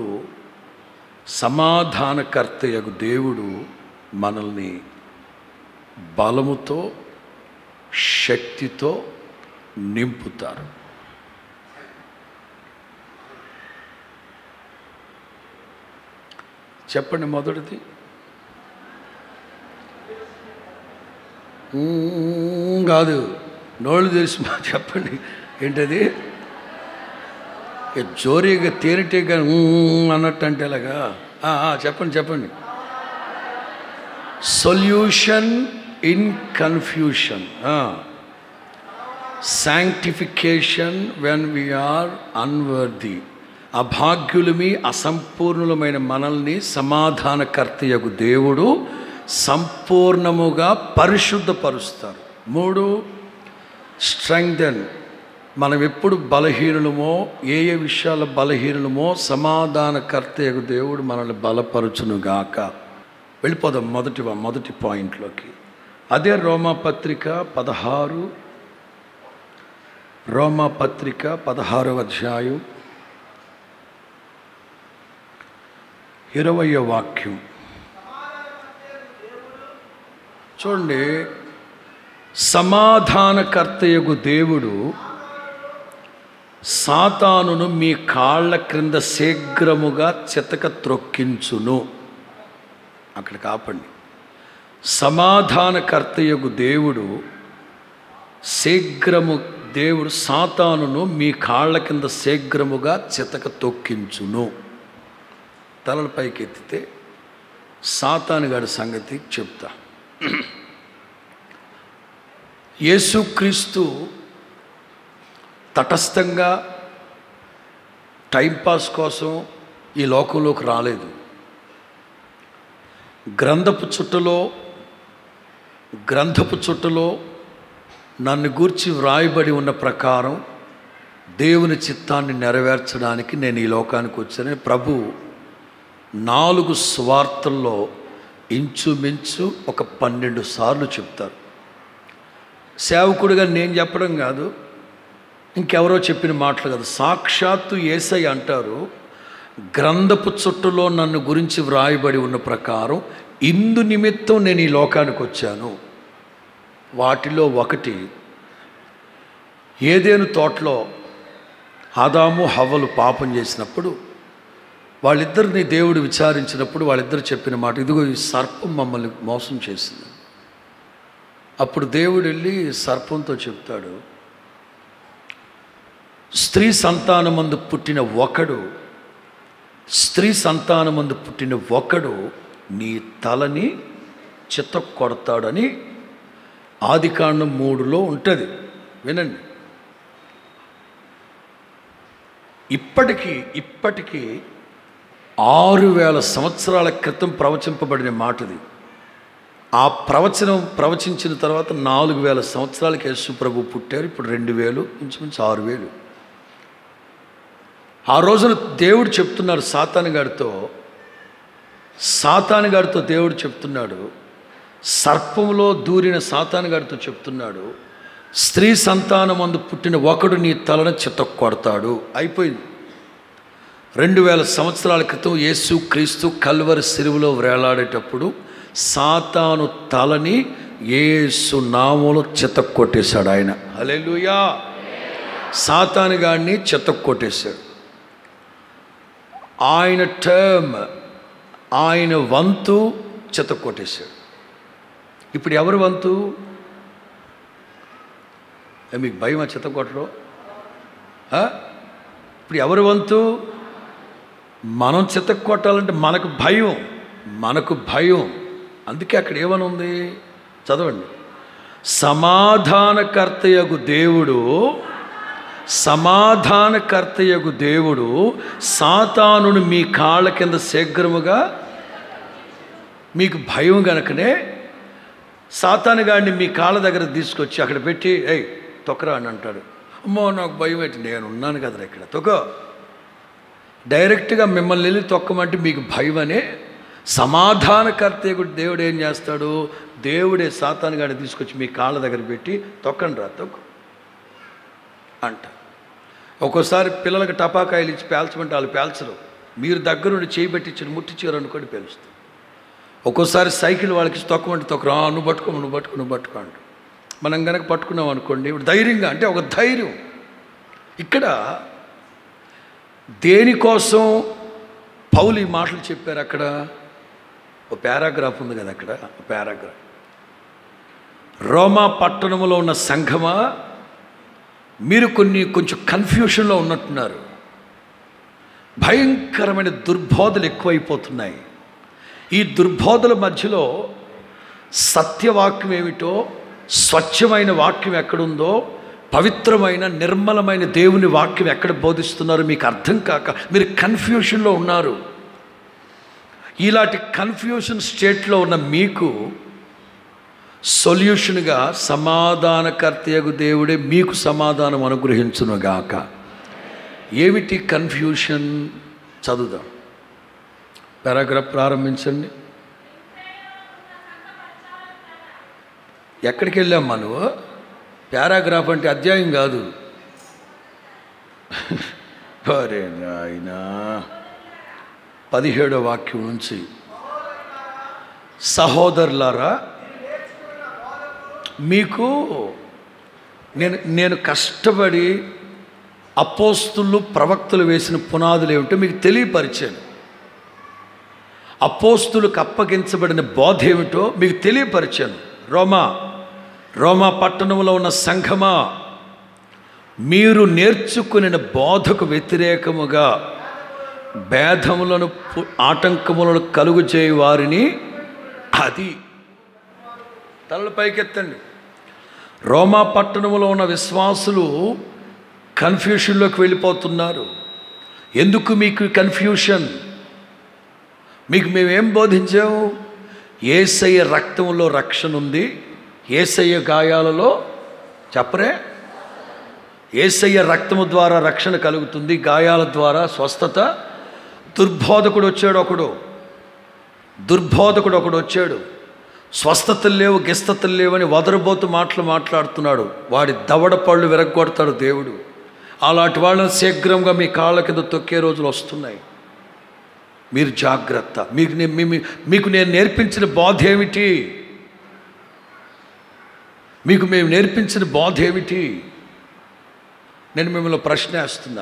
సమాధానకర్తయగు దేవుడు మనల్ని బలముతో శక్తితో నింపుతారు చెప్పండి మొదటిది మ్మ్, కాదు నోళ్ళు తెలిసి మా చెప్పండి ఏంటది ఏ జోరీగా తేనెటీగా మ్మ్ అన్నట్టు అంటే ఎలాగా ఆ, ఆ, చెప్పండి చెప్పండి solution in confusion sanctification when we are అన్వర్ది అభాగ్యులమి అసంపూర్ణులమైన మనల్ని సమాధానకర్తయగు దేవుడు సంపూర్ణముగా పరిశుద్ధపరుస్తారు మూడు స్ట్రెంగ్థెన్ మనం ఎప్పుడు బలహీనులమో ఏ ఏ విషయాల బలహీనులమో సమాధానకర్తయగు దేవుడు మనల్ని బలపరుచునుగాక వెళ్ళిపోదాం మొదటి మొదటి పాయింట్లోకి అదే రోమా పత్రిక పదహారు రోమా పత్రిక పదహారవ అధ్యాయం ఇరవయో వాక్యం చూడండి సమాధానకర్తయగు దేవుడు సాతానును మీ కాళ్ళ క్రింద శీఘ్రముగా చితక త్రొక్కించును అక్కడ కాపండి సమాధానకర్తయగు దేవుడు శీఘ్రము దేవుడు సాతానును మీ కాళ్ళ కింద శీఘ్రముగా చితక తొక్కించును తలల పైకి ఎత్తితే సాతానుగాడి సంగతి చెప్తా యేసుక్రీస్తు తటస్థంగా టైంపాస్ కోసం ఈ లోకంలోకి రాలేదు గ్రంథపు చుట్టలో గ్రంథపు చుట్టలో నన్ను గూర్చి వ్రాయబడి ఉన్న ప్రకారం దేవుని చిత్తాన్ని నెరవేర్చడానికి నేను ఈ లోకానికి వచ్చానని ప్రభు నాలుగు స్వార్థల్లో ఇంచుమించు ఒక పన్నెండు సార్లు చెప్తారు సేవకుడిగా నేను చెప్పడం కాదు ఇంకెవరో చెప్పిన మాటలు కాదు సాక్షాత్తు ఏసై అంటారు గ్రంథపు చుట్టలో నన్ను గురించి వ్రాయబడి ఉన్న ప్రకారం ఇందు నిమిత్తం నేను ఈ లోకానికి వచ్చాను వాటిలో ఒకటి ఏదేను తోటలో ఆదాము హవ్వలు పాపం చేసినప్పుడు వాళ్ళిద్దరిని దేవుడు విచారించినప్పుడు వాళ్ళిద్దరు చెప్పిన మాట ఇదిగో ఈ సర్పం మమ్మల్ని మోసం చేసింది అప్పుడు దేవుడు వెళ్ళి సర్పంతో చెప్తాడు స్త్రీ సంతానమందు పుట్టిన ఒకడు స్త్రీ సంతానమందు పుట్టిన ఒకడు నీ తలని చిత్త కొడతాడని ఆదికాండం మూడులో ఉంటుంది వినండి ఇప్పటికీ ఇప్పటికీ ఆరు వేల సంవత్సరాల క్రితం ప్రవచింపబడిన మాటది ఆ ప్రవచనం ప్రవచించిన తర్వాత నాలుగు వేల సంవత్సరాలకి యేసు ప్రభు పుట్టారు ఇప్పుడు రెండు వేలు ఇంచుమించు ఆరు వేలు ఆ రోజున దేవుడు చెప్తున్నాడు సాతాను గారితో సాతాను గారితో దేవుడు చెప్తున్నాడు సర్పంలో దూరిన సాతాను గారితో చెప్తున్నాడు స్త్రీ సంతానమందు పుట్టిన ఒకడు నీ తలను చిత్త కొడతాడు అయిపోయింది రెండు వేల సంవత్సరాల క్రితం యేసు క్రీస్తు కల్వరి సిరువులో వేలాడేటప్పుడు సాతాను తలని యేసు నామములో చిత్త కొట్టేశాడు ఆయన హల్లెలూయా సాతాను గాడిని చిత్త కొట్టేశాడు ఆయన టర్మ్ ఆయన వంతు చిత్త కొట్టేశాడు ఇప్పుడు ఎవరి వంతు ఏ, మీకు భయం ఆ చిత్త కొట్టడం ఆ? ఇప్పుడు ఎవరి వంతు మనం చిత్త కొట్టాలంటే మనకు భయం మనకు భయం అందుకే అక్కడ ఏమని ఉంది చదవండి సమాధానకర్తయగు దేవుడు సమాధానకర్తయగు దేవుడు సాతానుని మీ కాళ్ళ కింద శీఘ్రముగా మీకు భయం గనకనే సాతాను గాడిని మీ కాళ్ళ దగ్గర తీసుకొచ్చి అక్కడ పెట్టి ఏయ్ తొక్కరా అని అంటాడు అమ్మో నాకు భయం ఏంటి నేను ఉన్నాను కదరా ఇక్కడ తొక్కో డైరెక్ట్గా మిమ్మల్ని వెళ్ళి తొక్కమంటే మీకు భయం అనే సమాధానకర్తయ్య దేవుడు ఏం చేస్తాడు దేవుడే సాతాను గాడిని తీసుకొచ్చి మీ కాళ్ళ దగ్గర పెట్టి తొక్కండి రా తొక్కు అంట ఒక్కోసారి పిల్లలకి టపాకాయలు ఇచ్చి పేల్చమంటే వాళ్ళు పేల్చరు మీరు దగ్గరుండి చేయి పెట్టించి ముట్టించారు అనుకోండి పేలుస్తారు ఒక్కోసారి సైకిల్ వాళ్ళకి ఇచ్చి తొక్కమంటే తొక్కరు "ఆ, నువ్వు పట్టుకో నువ్వు పట్టుకో నువ్వు పట్టుకో అంట మనం కనుక పట్టుకున్నాం అనుకోండి ఇప్పుడు ధైర్యంగా అంటే ఒక ధైర్యం ఇక్కడ దేనికోసం పౌలు ఈ మాటలు చెప్పారు అక్కడ ఒక పారాగ్రాఫ్ ఉంది కదా అక్కడ పారాగ్రాఫ్ రోమా పట్టణంలో ఉన్న సంఘమా మీరు కొన్ని కొంచెం కన్ఫ్యూషన్లో ఉన్నట్టున్నారు భయంకరమైన దుర్బోధలు ఎక్కువైపోతున్నాయి ఈ దుర్బోధల మధ్యలో సత్యవాక్యం ఏమిటో స్వచ్ఛమైన వాక్యం ఎక్కడుందో పవిత్రమైన నిర్మలమైన దేవుని వాక్యం ఎక్కడ బోధిస్తున్నారో మీకు అర్థం కాక మీరు కన్ఫ్యూషన్లో ఉన్నారు ఇలాంటి కన్ఫ్యూషన్ స్టేట్లో ఉన్న మీకు సొల్యూషన్గా సమాధానకర్తయగు దేవుడే మీకు సమాధానం అనుగ్రహించునుగాక ఏమిటి కన్ఫ్యూషన్ చదువుదాం పారాగ్రాఫ్ ప్రారంభించండి ఎక్కడికి వెళ్ళామ్మా నువ్వు పారాగ్రాఫ్ అంటే అధ్యాయం కాదు అరే నాయనా పదిహేడో వాక్యం నుంచి సహోదరులారా మీకు నేను నేను కష్టపడి అపోస్తులు ప్రవక్తలు వేసిన పునాదులు ఏమిటో మీకు తెలియపరిచాను అపోస్తులకు అప్పగించబడిన బోధ ఏమిటో మీకు తెలియపరిచాను రోమా రోమా పట్టణంలో ఉన్న సంఘమా మీరు నేర్చుకుని బోధకు వ్యతిరేకముగా భేదములను పు- ఆటంకములను కలుగు చేయి వారిని అది తలలు పైకెత్తండి రోమా పట్టణంలో ఉన్న విశ్వాసులు కన్ఫ్యూషన్లోకి వెళ్ళిపోతున్నారు ఎందుకు మీకు కన్ఫ్యూషన్ మీకు మేమేం బోధించాము ఏసయ్య రక్తంలో రక్షణ ఉంది ఏసయ్య గాయాలలో చెప్పరే ఏసయ్య రక్తము ద్వారా రక్షణ కలుగుతుంది గాయాల ద్వారా స్వస్థత దుర్బోధకుడు వచ్చాడు ఒకడు దుర్బోధకుడు ఒకడు వచ్చాడు స్వస్థతలు లేవు గిస్తతలు లేవని వదరబోతు మాటలు మాట్లాడుతున్నాడు వాడి దవడ పళ్ళు విరగొడతాడు దేవుడు అలాంటి వాళ్ళని శీఘ్రంగా మీ కాళ్ళ కింద తొక్కే రోజులు వస్తున్నాయి మీరు జాగ్రత్త మీకు నే- మీ- మీ- మీకు నేను నేర్పించిన బోధ ఏమిటి మీకు మేము నేర్పించిన బోధ ఏమిటి నేను మిమ్మల్ని ప్రశ్న వేస్తున్నా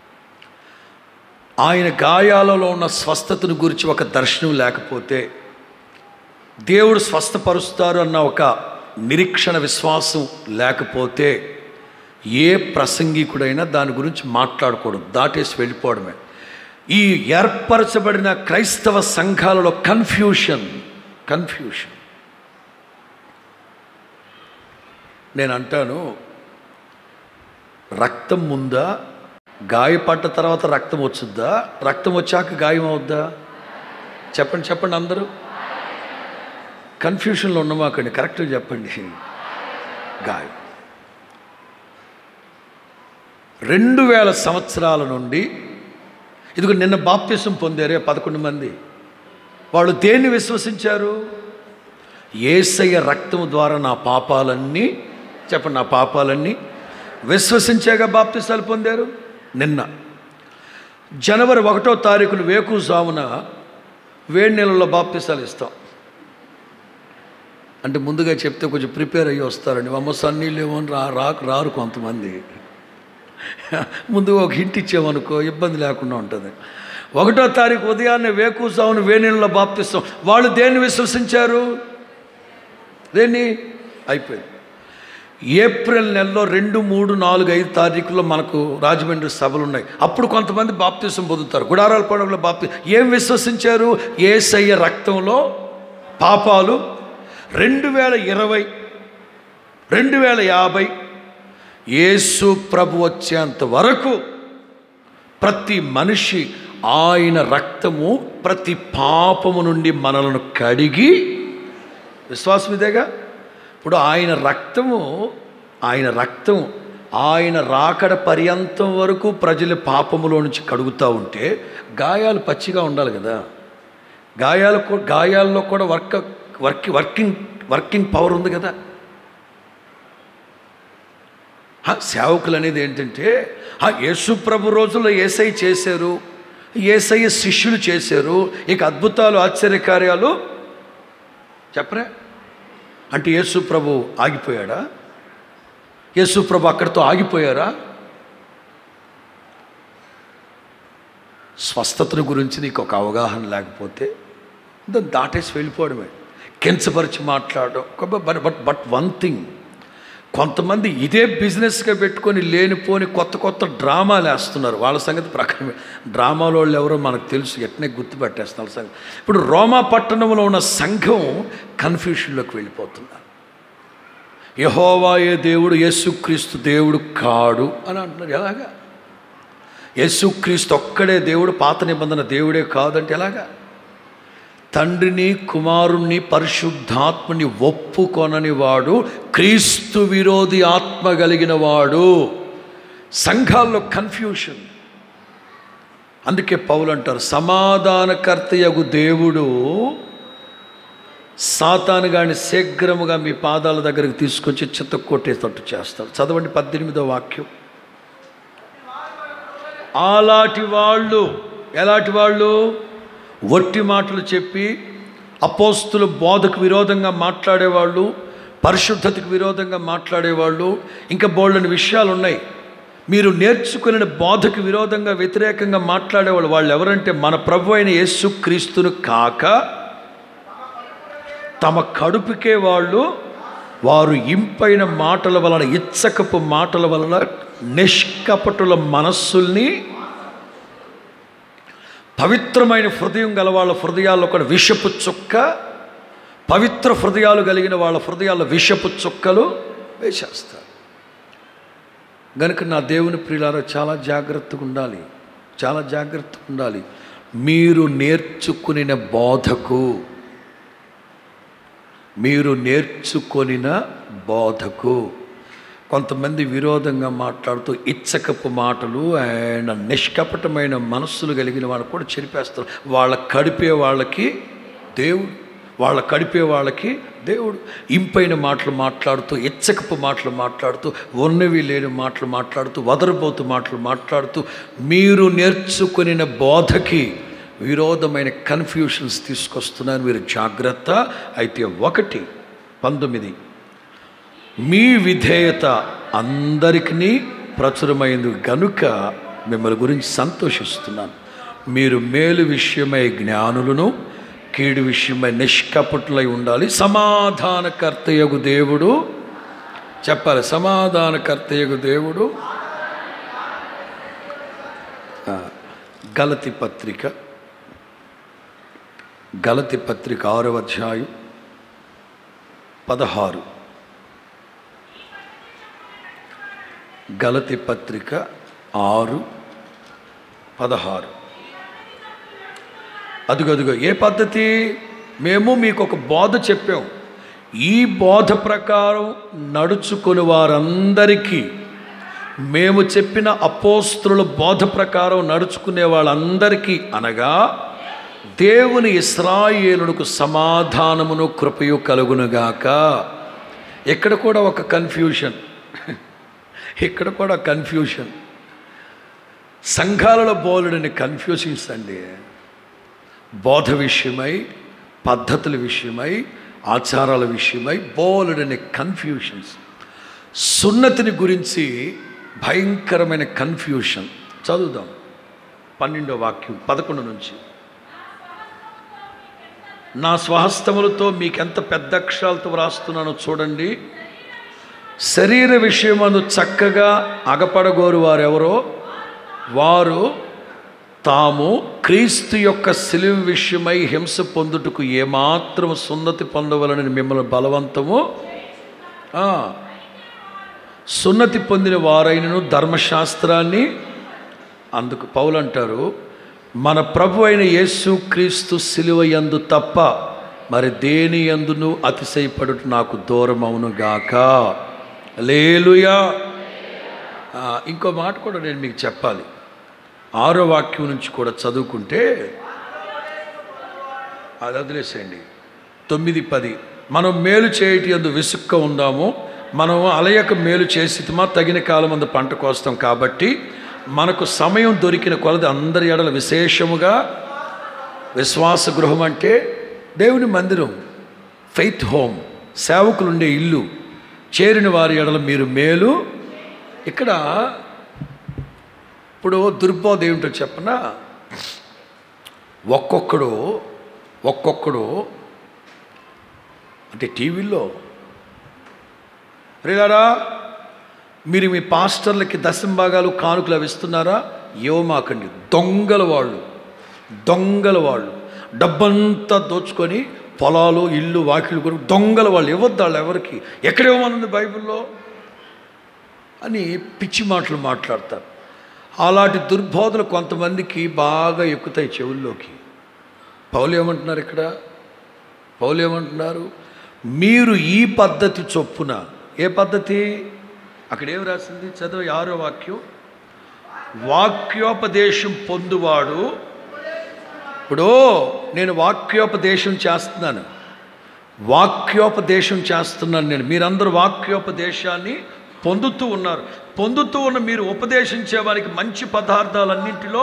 ఆయన గాయాలలో ఉన్న స్వస్థతను గురించి ఒక దర్శనం లేకపోతే దేవుడు స్వస్థపరుస్తారు అన్న ఒక నిరీక్షణ విశ్వాసం లేకపోతే ఏ ప్రసంగికుడైనా దాని గురించి మాట్లాడకూడదు దాటేసి వెళ్ళిపోవడమే ఈ ఏర్పరచబడిన క్రైస్తవ సంఘాలలో కన్ఫ్యూషన్ కన్ఫ్యూషన్ నేను అంటాను రక్తం ముందా గాయపడ్డ తర్వాత రక్తం వచ్చుద్దా రక్తం వచ్చాక గాయం అవుద్దా చెప్పండి చెప్పండి అందరూ కన్ఫ్యూషన్లో ఉన్నమాకండి కరెక్ట్గా చెప్పండి గాయం రెండు వేల సంవత్సరాల నుండి ఇదిగో నిన్న బాప్తిసం పొందారే పదకొండు మంది వాళ్ళు దేన్ని విశ్వసించారు ఏసయ్య రక్తం ద్వారా నా పాపాలన్నీ చెప్పండి నా పాపాలన్నీ విశ్వసించాక బాప్తిసాలు పొందారు నిన్న జనవరి ఒకటో తారీఖున వేకుజామున వేడి నెలల్లో బాప్తిసాలు ఇస్తాం అంటే ముందుగా చెప్తే కొంచెం ప్రిపేర్ అయ్యి వస్తారండి అమ్మ సన్నీళ్ళు ఏమో రా రాకు రారు కొంతమంది ముందు ఒక హింట్ ఇచ్చామనుకో ఇబ్బంది లేకుండా ఉంటుంది ఒకటో తారీఖు ఉదయాన్నే వేకుసావును వేణిలో బాప్తిస్తాం వాళ్ళు దేన్ని విశ్వసించారు దేన్ని అయిపోయింది ఏప్రిల్ నెలలో రెండు మూడు నాలుగు ఐదు తారీఖుల్లో మనకు రాజమండ్రి సభలు ఉన్నాయి అప్పుడు కొంతమంది బాప్తిసం పొందుతారు గుడారాల పండుగలో బాప్తి ఏం విశ్వసించారు ఏసయ్య రక్తంలో పాపాలు రెండు వేల ఇరవై రెండు వేల యాభై యేసు ప్రభు వచ్చేంత వరకు ప్రతి మనిషి ఆయన రక్తము ప్రతి పాపము నుండి మనలను కడిగి విశ్వాసం ఇదేగా ఇప్పుడు ఆయన రక్తము ఆయన రక్తం ఆయన రాకడ పర్యంతం వరకు ప్రజల పాపములో నుంచి కడుగుతూ ఉంటే గాయాలు పచ్చిగా ఉండాలి కదా గాయాలు కూ- గాయాల్లో కూడా work work working working power ఉంది కదా ఆ, సేవకులు అనేది ఏంటంటే ఆ యేసు ప్రభు రోజుల్లో ఏసై చేశారు ఏసయ్య శిష్యులు చేశారు ఇక అద్భుతాలు ఆశ్చర్యకార్యాలు చెప్పరే అంటే యేసు ప్రభు ఆగిపోయాడా యేసు ప్రభు అక్కడితో ఆగిపోయారా స్వస్థతను గురించి నీకు ఒక అవగాహన లేకపోతే దాన్ని దాటేసి వెళ్ళిపోవడమే కించపరిచి మాట్లాడడం but but but one thing కొంతమంది ఇదే బిజినెస్గా పెట్టుకొని లేనిపోని కొత్త కొత్త డ్రామాలు వేస్తున్నారు వాళ్ళ సంగతి ప్రకారమే డ్రామాల వాళ్ళు ఎవరో మనకు తెలుసు ఎట్నే గుర్తుపెట్టేస్తున్నారు సంగతి ఇప్పుడు రోమా పట్టణంలో ఉన్న సంఘం కన్ఫ్యూషన్లోకి వెళ్ళిపోతున్నారు యహోవాయే దేవుడు యేసుక్రీస్తు దేవుడు కాడు అని అంటున్నారు ఎలాగా యేసుక్రీస్తు ఒక్కడే దేవుడు పాత నిబంధన దేవుడే కాదంటే ఎలాగా తండ్రిని కుమారుణ్ణి పరిశుద్ధాత్మని ఒప్పుకొనని వాడు క్రీస్తు విరోధి ఆత్మ కలిగిన వాడు సంఘాల్లో కన్ఫ్యూషన్ అందుకే పౌలు అంటారు సమాధానకర్తయగు దేవుడు సాతాను గాని శీఘ్రముగా మీ పాదాల దగ్గరికి తీసుకొచ్చి చిత్త కొట్టేటట్టు చేస్తాడు చదవండి పద్దెనిమిదో వాక్యం అలాంటి వాళ్ళు ఎలాంటి వాళ్ళు వట్టి మాటలు చెప్పి అపోస్తుల బోధకు విరోధంగా మాట్లాడేవాళ్ళు పరిశుద్ధతకు విరోధంగా మాట్లాడేవాళ్ళు ఇంకా బోల్డని విషయాలు ఉన్నాయి మీరు నేర్చుకునే బోధకు విరోధంగా వ్యతిరేకంగా మాట్లాడేవాళ్ళు వాళ్ళు ఎవరంటే మన ప్రభు అయిన యేసు క్రీస్తును కాక తమ కడుపుకే వాళ్ళు వారు ఇంపైన మాటల వలన ఇచ్చకపు మాటల వలన నిష్కపటుల మనస్సుల్ని పవిత్రమైన హృదయం గల వాళ్ళ హృదయాల్లో కూడా విషపు చుక్క పవిత్ర హృదయాలు కలిగిన వాళ్ళ హృదయాల్లో విషపు చుక్కలు వేసేస్తారు గనుక నా దేవుని ప్రియులారా చాలా జాగ్రత్తగా ఉండాలి చాలా జాగ్రత్తగా ఉండాలి మీరు నేర్చుకునిన బోధకు మీరు నేర్చుకొనిన బోధకు కొంతమంది విరోధంగా మాట్లాడుతూ ఇచ్చకపు మాటలు అండ్ నిష్కపటమైన మనస్సులు కలిగిన వాళ్ళు కూడా చెరిపేస్తారు వాళ్ళ కడిపే వాళ్ళకి దేవుడు వాళ్ళ కడిపే వాళ్ళకి దేవుడు ఇంపైన మాటలు మాట్లాడుతూ ఇచ్చకపు మాటలు మాట్లాడుతూ ఉన్నవి లేని మాటలు మాట్లాడుతూ వదరబోతు మాటలు మాట్లాడుతూ మీరు నేర్చుకొనిన బోధకి విరోధమైన కన్ఫ్యూషన్స్ తీసుకొస్తున్నాను మీరు జాగ్రత్త అయితే ఒకటి పంతొమ్మిది మీ విధేయత అందరికీ ప్రచురమైంది గనుక మిమ్మల్ని గురించి సంతోషిస్తున్నాను మీరు మేలు విషయమై జ్ఞానులను కీడు విషయమై నిష్కపటులై ఉండాలి సమాధానకర్తయగు దేవుడు చెప్పాలి సమాధానకర్తయగు దేవుడు ఆ, గలతి పత్రిక గలతి పత్రిక ఆరవ అధ్యాయం పదహారు గలతి పత్రిక ఆరు పదహారు అదిగో అదిగో ఏ పద్ధతి మేము మీకు ఒక బోధ చెప్పాం ఈ బోధ ప్రకారం నడుచుకుని వారందరికీ మేము చెప్పిన అపోస్తుల బోధ ప్రకారం నడుచుకునే వాళ్ళందరికీ అనగా దేవుని ఇస్రాయేలునకు సమాధానమును కృపయు కలుగునుగాక ఇక్కడ కూడా ఒక కన్ఫ్యూషన్ ఇక్కడ కూడా కన్ఫ్యూషన్ సంఘాలలో బోలుడని కన్ఫ్యూషన్స్ అండి బోధ విషయమై పద్ధతుల విషయమై ఆచారాల విషయమై బోలుడని కన్ఫ్యూషన్స్ సున్నతిని గురించి భయంకరమైన కన్ఫ్యూషన్ చదువుదాం పన్నెండో వాక్యం పదకొండు నుంచి నా స్వహస్తములతో మీకెంత పెద్ద అక్షరాలతో వ్రాస్తున్నానో చూడండి శరీర విషయమందు చక్కగా అగపడగోరు వారెవరో వారు తాము క్రీస్తు యొక్క సిలువ విషయమై హింస పొందుటకు ఏమాత్రం సున్నతి పొందవలని మిమ్మల్ని బలవంతము ఆ, సున్నతి పొందిన వారైనను ధర్మశాస్త్రాన్ని అందుకు పౌలు అంటారు మన ప్రభు అయిన యేసు క్రీస్తు సిలువ యందు తప్ప మరి దేని యందును అతిశయపడుట నాకు దూరం అవునుగాక లేలుయా ఆ, ఇంకో మాట కూడా నేను మీకు చెప్పాలి ఆరో వాక్యం నుంచి కూడా చదువుకుంటే అది వదిలేసేయండి తొమ్మిది పది మనం మేలు చేయటి అందు విసుక్క ఉందాము మనం అలయక మేలు చేసిమా తగిన కాలం అందు పంట కోస్తాం కాబట్టి మనకు సమయం దొరికిన కొలది అందరి ఎడల విశేషముగా విశ్వాస గృహం అంటే దేవుని మందిరం ఫెయిత్ హోమ్ సేవకులుండే ఇల్లు చేరిన వారి ఎడల మీరు మేలు ఇక్కడ ఇప్పుడు దుర్బోధ ఏమిటో చెప్పనా ఒక్కొక్కడు ఒక్కొక్కడు అంటే టీవీలో రేలారా మీరు మీ పాస్టర్లకి దశం భాగాలు కానుకలు అవి ఇస్తున్నారా ఇవ్వమాకండి దొంగల వాళ్ళు దొంగల వాళ్ళు డబ్బంతా దోచుకొని పొలాలు ఇల్లు వాకిలు కొరకు దొంగల వాళ్ళు ఇవ్వద్దు వాళ్ళు ఎవరికి ఎక్కడ ఇవ్వమనుంది బైబిల్లో అని పిచ్చి మాటలు మాట్లాడతారు అలాంటి దుర్బోధలు కొంతమందికి బాగా ఎక్కుతాయి చెవుల్లోకి పౌలు ఏమంటున్నారు ఇక్కడ పౌలు ఏమంటున్నారు మీరు ఈ పద్ధతి చొప్పున ఏ పద్ధతి అక్కడ ఏం రాసింది చదువు ఆరో వాక్యం వాక్యోపదేశం పొందువాడు ఇప్పుడు నేను వాక్యోపదేశం చేస్తున్నాను వాక్యోపదేశం చేస్తున్నాను నేను మీరందరూ వాక్యోపదేశాన్ని పొందుతూ ఉన్నారు పొందుతూ ఉన్న మీరు ఉపదేశించే వారికి మంచి పదార్థాలన్నింటిలో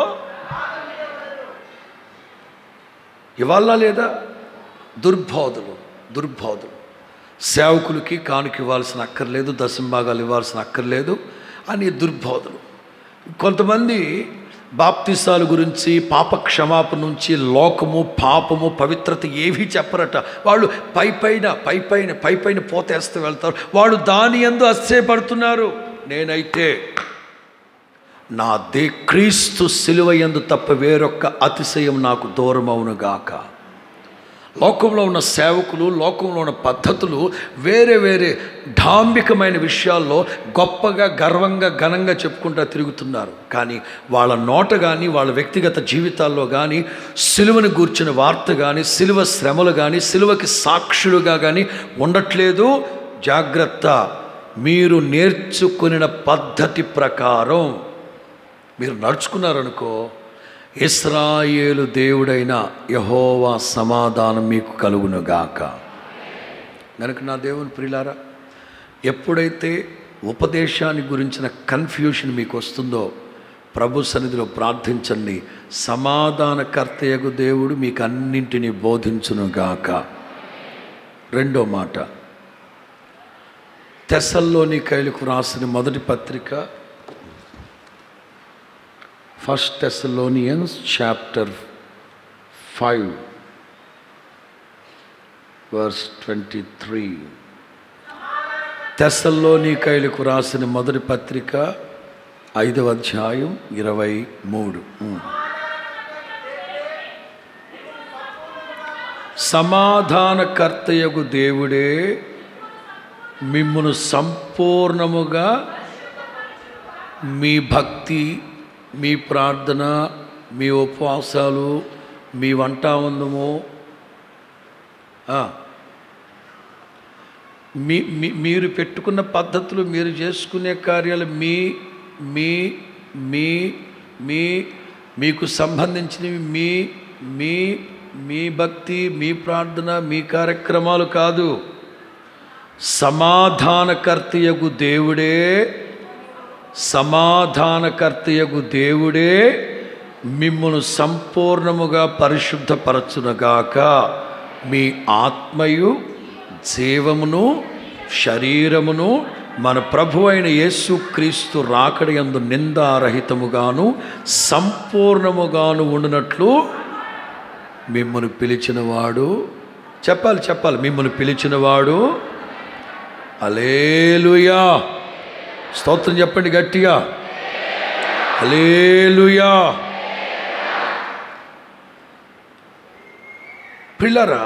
ఇవాళ లేదా దుర్బోధలు దుర్బోధలు సేవకులకి కానుక ఇవ్వాల్సిన అక్కర్లేదు దశంభాగాలు ఇవ్వాల్సిన అక్కర్లేదు అని దుర్బోధలు కొంతమంది బాప్తిసాల గురించి పాప క్షమాపణ నుంచి లోకము పాపము పవిత్రత ఏవీ చెప్పరట వాళ్ళు పై పైన పై పైన పై పైన పోతేస్తూ వెళ్తారు వాళ్ళు దాని ఎందు అశ్చయపడుతున్నారు నేనైతే నా దే క్రీస్తు సిలువ యందు తప్ప వేరొక్క అతిశయం నాకు దూరం అవునుగాక లోకంలో ఉన్న సేవకులు లోకంలో ఉన్న పద్ధతులు వేరే వేరే డాంబికమైన విషయాల్లో గొప్పగా గర్వంగా ఘనంగా చెప్పుకుంటూ తిరుగుతున్నారు కానీ వాళ్ళ నోట కానీ వాళ్ళ వ్యక్తిగత జీవితాల్లో కానీ సిలువను గూర్చిన వార్త కానీ సిలువ శ్రమలు కానీ సిలువకి సాక్షులుగా కానీ ఉండట్లేదు జాగ్రత్త మీరు నేర్చుకున్న పద్ధతి ప్రకారం మీరు నడుచుకున్నారనుకో ఇస్రాయేలు దేవుడైన యహోవా సమాధానం మీకు కలుగునుగాక కనుక నా దేవుని ప్రిలారా ఎప్పుడైతే ఉపదేశాన్ని గురించిన కన్ఫ్యూషన్ మీకు వస్తుందో ప్రభు సన్నిధిలో ప్రార్థించండి సమాధానకర్తయగు దేవుడు మీకు అన్నింటినీ బోధించునుగాక రెండో మాట తెసల్లోని కైలుకు రాసిన మొదటి పత్రిక first Thessalonians chapter five verse twenty three తెసల్లోనికైలకు రాసిన మొదటి పత్రిక ఐదవ అధ్యాయం ఇరవై మూడు సమాధానకర్తయగు దేవుడే మిమ్మును సంపూర్ణముగా మీ భక్తి మీ ప్రార్థన మీ ఉపవాసాలు మీ వంటావందము ఆ, మీ మీ మీరు పెట్టుకున్న పద్ధతులు మీరు చేసుకునే కార్యాలు మీ మీ మీ మీ మీకు సంబంధించినవి మీ మీ మీ భక్తి మీ ప్రార్థన మీ కార్యక్రమాలు కాదు సమాధానకర్తయగు దేవుడే సమాధానకర్తయగు దేవుడే మిమ్మను సంపూర్ణముగా పరిశుద్ధపరచునగాక మీ ఆత్మయు జీవమును శరీరమును మన ప్రభు అయిన యేసుక్రీస్తు రాకడ యందు నిందారహితముగాను సంపూర్ణముగాను ఉండునట్లు మిమ్మల్ని పిలిచినవాడు చెప్పాలి చెప్పాలి మిమ్మల్ని పిలిచినవాడు అలేలుయా స్తోత్రం చెప్పండి గట్టిగా అలేలుయా పిల్లరా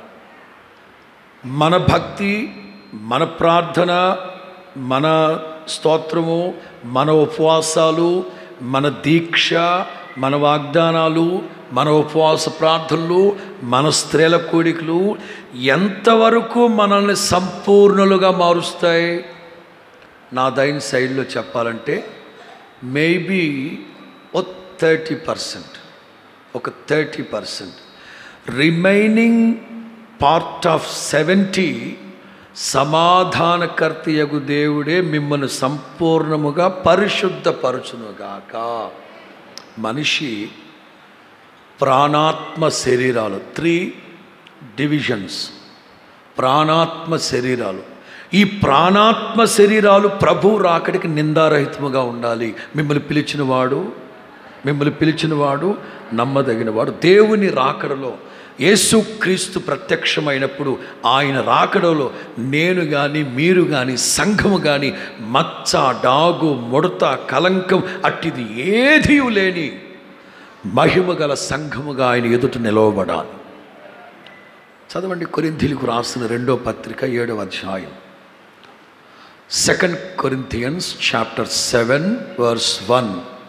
మన భక్తి మన ప్రార్థన మన స్తోత్రము మన ఉపవాసాలు మన దీక్ష మన వాగ్దానాలు మన ఉపవాస ప్రార్థనలు మన స్త్రీల కోడికలు ఎంతవరకు మనల్ని సంపూర్ణులుగా మారుస్తాయి నా దైన సైడ్లో చెప్పాలంటే మేబీ ఓ థర్టీ పర్సెంట్ ఒక thirty percent remaining part of seventy సమాధానకర్తయగు దేవుడే మిమ్మల్ని సంపూర్ణముగా పరిశుద్ధపరచునుగాక మనిషి ప్రాణాత్మ శరీరాలు త్రీ డివిజన్స్ ప్రాణాత్మ శరీరాలు ఈ ప్రాణాత్మ శరీరాలు ప్రభు రాకడికి నిందారహితముగా ఉండాలి మిమ్మల్ని పిలిచినవాడు మిమ్మల్ని పిలిచినవాడు నమ్మదగినవాడు దేవుని రాకడలో యేసుక్రీస్తు ప్రత్యక్షమైనప్పుడు ఆయన రాకడలో నేను కానీ మీరు కానీ సంఘము కానీ మచ్చ డాగు ముడత కలంకం అట్టిది ఏదీ లేని మహిమ గల సంఘముగా ఆయన ఎదుట నిలవబడాలి చదవండి కొరింథీలకు రాసిన రెండో పత్రిక ఏడవ అధ్యాయం second Corinthians chapter seven verse one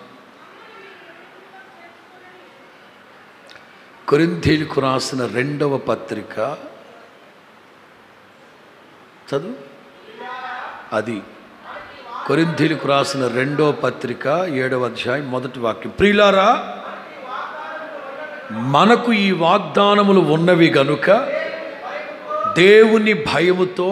కొరింథీలకు రాసిన రెండవ పత్రిక చదువు అది కొరింథీలకు రాసిన రెండవ పత్రిక ఏడవ అధ్యాయం మొదటి వాక్యం ప్రియులారా మనకు ఈ వాగ్దానములు ఉన్నవి గనుక దేవుని భయముతో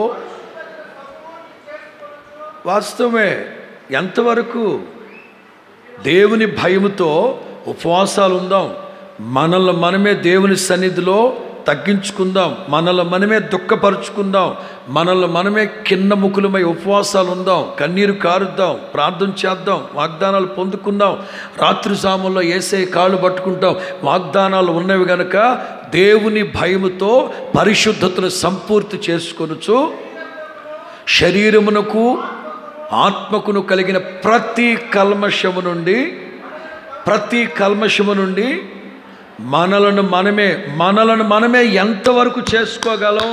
వాస్తవమే ఎంతవరకు దేవుని భయముతో ఉపవాసాలు ఉందాం మనల్ని మనమే దేవుని సన్నిధిలో తగ్గించుకుందాం మనల్ని మనమే దుఃఖపరుచుకుందాం మనల్ని మనమే కింద ముకులమై ఉపవాసాలు ఉందాం కన్నీరు కారుద్దాం ప్రార్థన చేద్దాం వాగ్దానాలు పొందుకుందాం రాత్రి సాముల్లో ఏసే కాళ్ళు పట్టుకుంటాం వాగ్దానాలు ఉన్నవి గనక దేవుని భయముతో పరిశుద్ధతను సంపూర్తి చేసుకొనుచు శరీరమునకు ఆత్మకును కలిగిన ప్రతి కల్మషము నుండి ప్రతి కల్మషము నుండి మనలను మనమే మనలను మనమే ఎంతవరకు చేసుకోగలం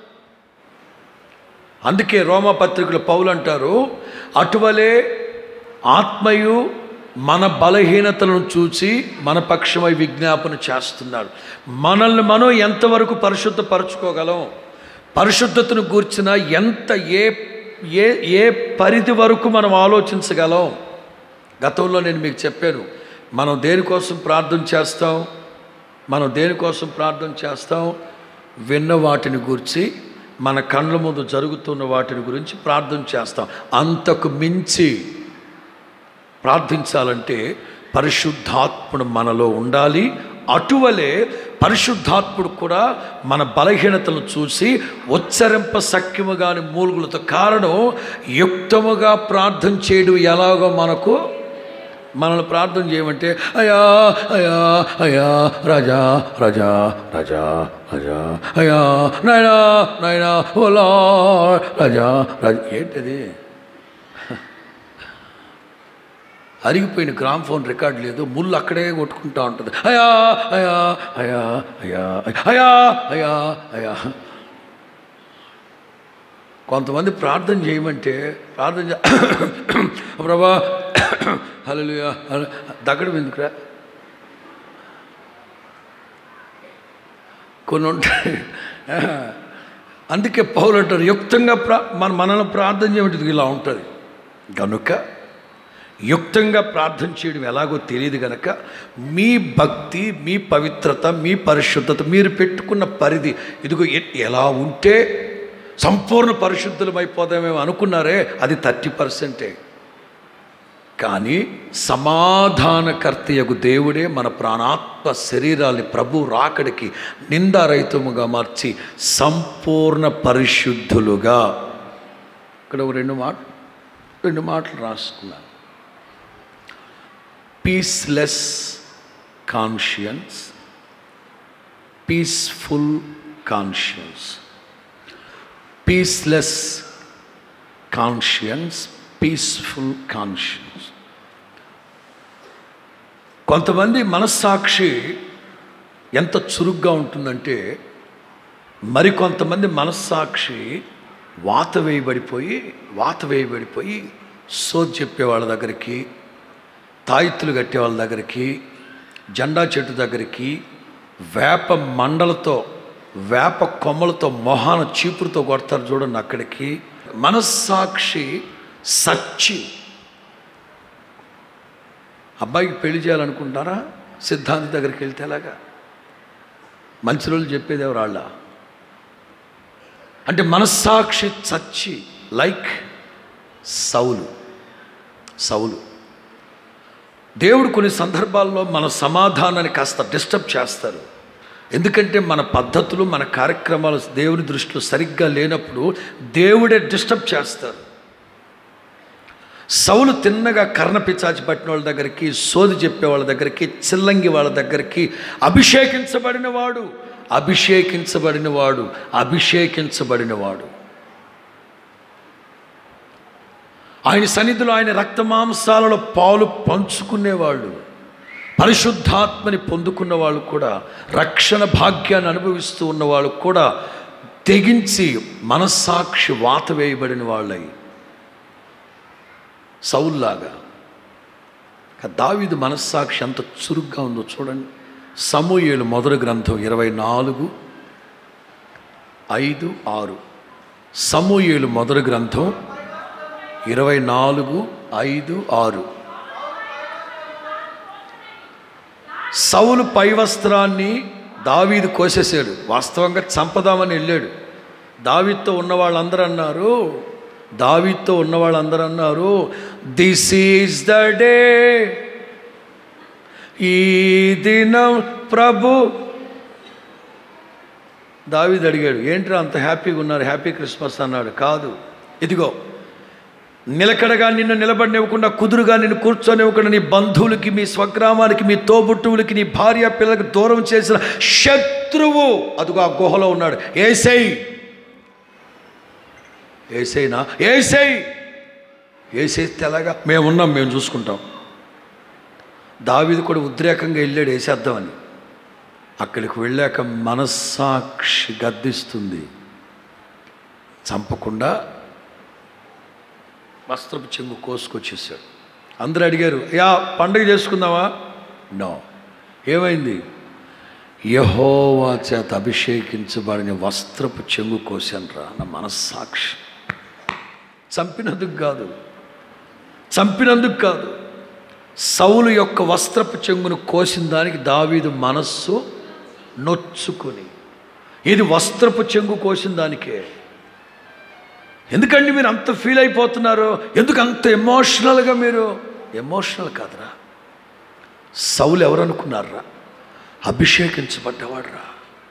అందుకే రోమపత్రికలు పౌలు అంటారు అటువలే ఆత్మయు మన బలహీనతలను చూసి మన పక్షమై విజ్ఞాపన చేస్తున్నాడు మనల్ని మనం ఎంతవరకు పరిశుద్ధపరచుకోగలం పరిశుద్ధతను గూర్చిన ఎంత ఏ ఏ ఏ పరిధి వరకు మనం ఆలోచించగలం గతంలో నేను మీకు చెప్పాను మనం దేనికోసం ప్రార్థన చేస్తాం మనం దేనికోసం ప్రార్థన చేస్తాం విన్న వాటిని గురించి మన కళ్ళ ముందు జరుగుతున్న వాటిని గురించి ప్రార్థన చేస్తాం అంతకు మించి ప్రార్థించాలంటే పరిశుద్ధాత్ముడు మనలో ఉండాలి అటువలే పరిశుద్ధాత్ముడు కూడా మన బలహీనతలను చూసి ఉచ్చరింప సఖ్యము కాని మూలుగులతో కారణం యుక్తముగా ప్రార్థన చేయడం ఎలాగో మనకు మనల్ని ప్రార్థన చేయమంటే అయా అయా అయా రాజా రాజా రాజా రాజా అయా నాయనా నాయనా ఓలా రాజా రాజా ఏంటది అరిగిపోయిన గ్రామ్ ఫోన్ రికార్డ్ లేదు ముళ్ళు అక్కడే కొట్టుకుంటా ఉంటుంది అయా అయా అయా అయా అయా అయా అయా కొంతమంది ప్రార్థన చేయమంటే ప్రార్థన చే ప్రభా హల్లెలూయా హల్ల- దగ్గడం ఎందుకురా కొన్ని ఉంటాయి అందుకే పౌలు అంటారు యుక్తంగా ప్రా మన మనల్ని ప్రార్థన చేయమంటే ఇలా ఉంటుంది కనుక యుక్తంగా ప్రార్థన చేయడం ఎలాగో తెలియదు గనక మీ భక్తి మీ పవిత్రత మీ పరిశుద్ధత మీరు పెట్టుకున్న పరిధి ఇదిగో ఎ- ఎలా ఉంటే సంపూర్ణ పరిశుద్ధులమైపోదామేమో అనుకున్నారే అది థర్టీ పర్సెంటే కానీ సమాధానకర్తయగు దేవుడే మన ప్రాణాత్మ శరీరాల్ని ప్రభు రాకడికి నిందారహితముగా మార్చి సంపూర్ణ పరిశుద్ధులుగా ఇక్కడ ఒక రెండు మాట రెండు మాటలు రాసుకున్నాను peaceless conscience peaceful conscience peaceless conscience peaceful conscience కొంతమంది మనస్సాక్షి ఎంత చురుగ్గా ఉంటుందంటే మరికొంతమంది మనస్సాక్షి వాత వేయబడిపోయి వాత వేయబడిపోయి సోది చెప్పే వాళ్ళ దగ్గరికి తాయిత్తులు కట్టే వాళ్ళ దగ్గరికి జెండా చెట్టు దగ్గరికి వేప మండలతో వేప కొమ్మలతో మొహాన చీపురుతో కొడతారు చూడండి అక్కడికి మనస్సాక్షి సచ్చి అబ్బాయికి పెళ్లి చేయాలనుకుంటారా సిద్ధాంతి దగ్గరికి వెళ్తే ఎలాగా మంచి రోజులు చెప్పేది ఎవరు వాళ్ళ అంటే మనస్సాక్షి చచ్చి లైక్ సౌలు సౌలు దేవుడు కొన్ని సందర్భాల్లో మన సమాధానాన్ని కాస్త డిస్టర్బ్ చేస్తారు ఎందుకంటే మన పద్ధతులు మన కార్యక్రమాలు దేవుని దృష్టిలో సరిగ్గా లేనప్పుడు దేవుడే డిస్టర్బ్ చేస్తారు సౌలు తిన్నగా కర్ణ పిచాచి పట్టిన వాళ్ళ దగ్గరికి సోది చెప్పే వాళ్ళ దగ్గరికి చిల్లంగి వాళ్ళ దగ్గరికి అభిషేకించబడిన వాడు అభిషేకించబడిన వాడు అభిషేకించబడిన వాడు ఆయన సన్నిధిలో ఆయన రక్తమాంసాలలో పాలు పంచుకునేవాళ్ళు పరిశుద్ధాత్మని పొందుకున్న వాళ్ళు కూడా రక్షణ భాగ్యాన్ని అనుభవిస్తూ ఉన్న వాళ్ళు కూడా తెగించి మనస్సాక్షి వాత వేయబడిన వాళ్ళై సౌల్లాగా కా- దావీదు మనస్సాక్షి ఎంత చురుగ్గా ఉందో చూడండి సమూయేలు మొదటి గ్రంథం ఇరవై నాలుగు ఐదు ఆరు సమూయేలు మొదటి గ్రంథం ఇరవై నాలుగు ఐదు ఆరు సౌలు పై వస్త్రాన్ని దావీదు కోసేసాడు వాస్తవంగా చంపదామని వెళ్ళాడు దావీతో ఉన్న వాళ్ళందరూ అన్నారు దావీతో ఉన్న వాళ్ళందరూ అన్నారు దిస్ ఈజ్ ద డే ఈ దినం ప్రభు దావీదు అడిగాడు ఏంట్రా అంత హ్యాపీగా ఉన్నారు హ్యాపీ క్రిస్మస్ అన్నాడు కాదు ఇదిగో నిలకడగా నిన్ను నిలబడినివ్వకుండా కుదురుగా నిన్ను కూర్చొనివ్వకుండా నీ బంధువులకి మీ స్వగ్రామానికి మీ తోబుట్టువులకి నీ భార్య పిల్లలకి దూరం చేసిన శత్రువు అదిగో ఆ గుహలో ఉన్నాడు ఏసై ఏసైనా ఏసై ఏసేస్తే ఎలాగా మేము ఉన్నాం మేము చూసుకుంటాం దావీదు కూడా ఉద్రేకంగా వెళ్ళాడు వేసేద్దామని అక్కడికి వెళ్ళాక మనస్సాక్షి గద్దిస్తుంది చంపకుండా వస్త్రపు చెంగు కోసుకొచ్చేసాడు అందరూ అడిగారు యా పండుగ చేసుకుందామా నో ఏమైంది యహోవా చేత అభిషేకించబడిన వస్త్రపు చెంగు కోసానురా నా మనస్సాక్షి చంపినందుకు కాదు చంపినందుకు కాదు సౌలు యొక్క వస్త్రపు చెంగును కోసిన దానికి దావీదు మనస్సు నొచ్చుకొని ఇది వస్త్రపు చెంగు కోసిన దానికే ఎందుకండి మీరు అంత ఫీల్ అయిపోతున్నారు ఎందుకు అంత ఎమోషనల్గా మీరు ఎమోషనల్ కాదురా సౌలు ఎవరు అనుకున్నారా అభిషేకించబడ్డవాడురా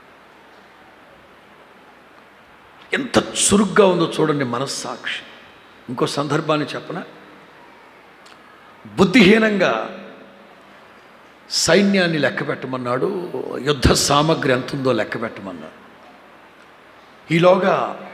ఎంత చురుగ్గా ఉందో చూడండి మనస్సాక్షి ఇంకో సందర్భాన్ని చెప్పనా బుద్ధిహీనంగా సైన్యాన్ని లెక్క పెట్టమన్నాడు యుద్ధ సామగ్రి ఎంత ఉందో లెక్క పెట్టమన్నాడు ఈలోగా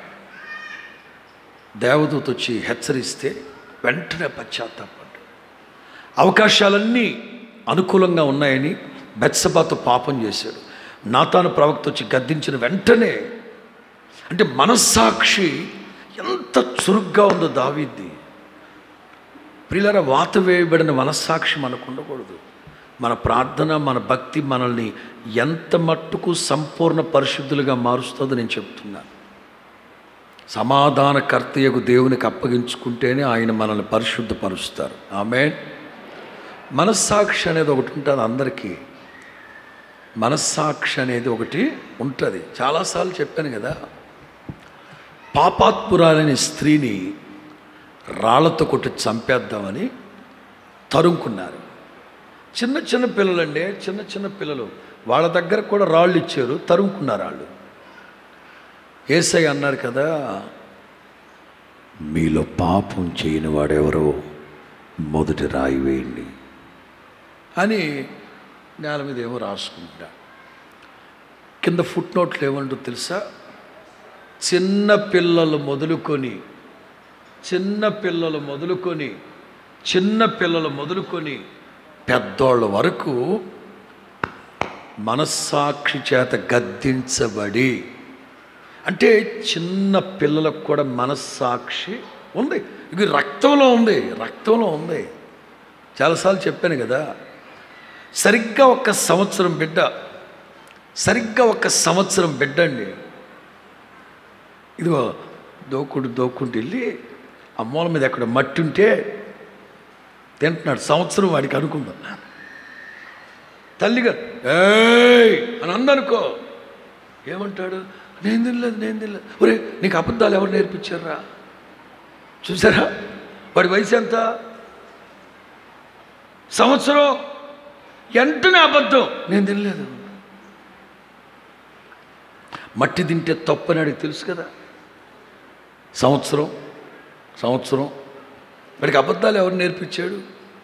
దేవదూత వచ్చి హెచ్చరిస్తే వెంటనే పశ్చాత్తాపడ్డాడు అవకాశాలన్నీ అనుకూలంగా ఉన్నాయని బెత్సబాతో పాపం చేశాడు నాతాను ప్రవక్త వచ్చి గద్దించిన వెంటనే అంటే మనస్సాక్షి ఎంత చురుగ్గా ఉందో దావీద్ది ప్రియులర వాత వేయబడిన మనస్సాక్షి మనకు ఉండకూడదు మన ప్రార్థన మన భక్తి మనల్ని ఎంత మట్టుకు సంపూర్ణ పరిశుద్ధులుగా మారుస్తుందో నేను చెప్తున్నాను సమాధానకర్తయ్యకు దేవునికి అప్పగించుకుంటేనే ఆయన మనల్ని పరిశుద్ధపరుస్తారు ఆమె మనస్సాక్షి అనేది ఒకటి ఉంటుంది అందరికీ మనస్సాక్షి అనేది ఒకటి ఉంటుంది చాలాసార్లు చెప్పాను కదా పాపాత్పురాలని స్త్రీని రాళ్లతో కొట్టి చంపేద్దామని తరుముకున్నారు చిన్న చిన్న పిల్లలండి చిన్న చిన్న పిల్లలు వాళ్ళ దగ్గర కూడా రాళ్ళు ఇచ్చారు తరుముకున్నారు వాళ్ళు ఏసై అన్నారు కదా మీలో పాపం చేయని వాడెవరో మొదటి రాయి వేయండి అని నేల మీద ఏమో రాసుకుంటా కింద ఫుట్ నోట్లు ఏమంటూ తెలుసా చిన్న పిల్లలు మొదలుకొని చిన్న పిల్లలు మొదలుకొని చిన్న పిల్లలు మొదలుకొని పెద్దోళ్ళ వరకు మనస్సాక్షి చేత గద్దించబడి అంటే చిన్న పిల్లలకు కూడా మనస్సాక్షి ఉంది ఇది రక్తంలో ఉంది రక్తంలో ఉంది చాలాసార్లు చెప్పాను కదా సరిగ్గా ఒక సంవత్సరం బిడ్డ సరిగ్గా ఒక సంవత్సరం బిడ్డ అండి ఇదిగో దోకుడు దోకుంటూ వెళ్ళి ఆ మూల మీద ఎక్కడ మట్టి ఉంటే తింటున్నాడు సంవత్సరం వాడికి అనుకుందాం తల్లిగా ఏయ్ అని అందనుకో ఏమంటాడు నేను తినలేదు నేను తినలేదు ఒరే నీకు అబద్ధాలు ఎవరు నేర్పించారా చూసారా వాడి వయసు ఎంత సంవత్సరం వెంటనే అబద్ధం నేను తినలేదు మట్టి తింటే తప్పని అడిగి తెలుసు కదా సంవత్సరం సంవత్సరం వాడికి అబద్ధాలు ఎవరు నేర్పించాడు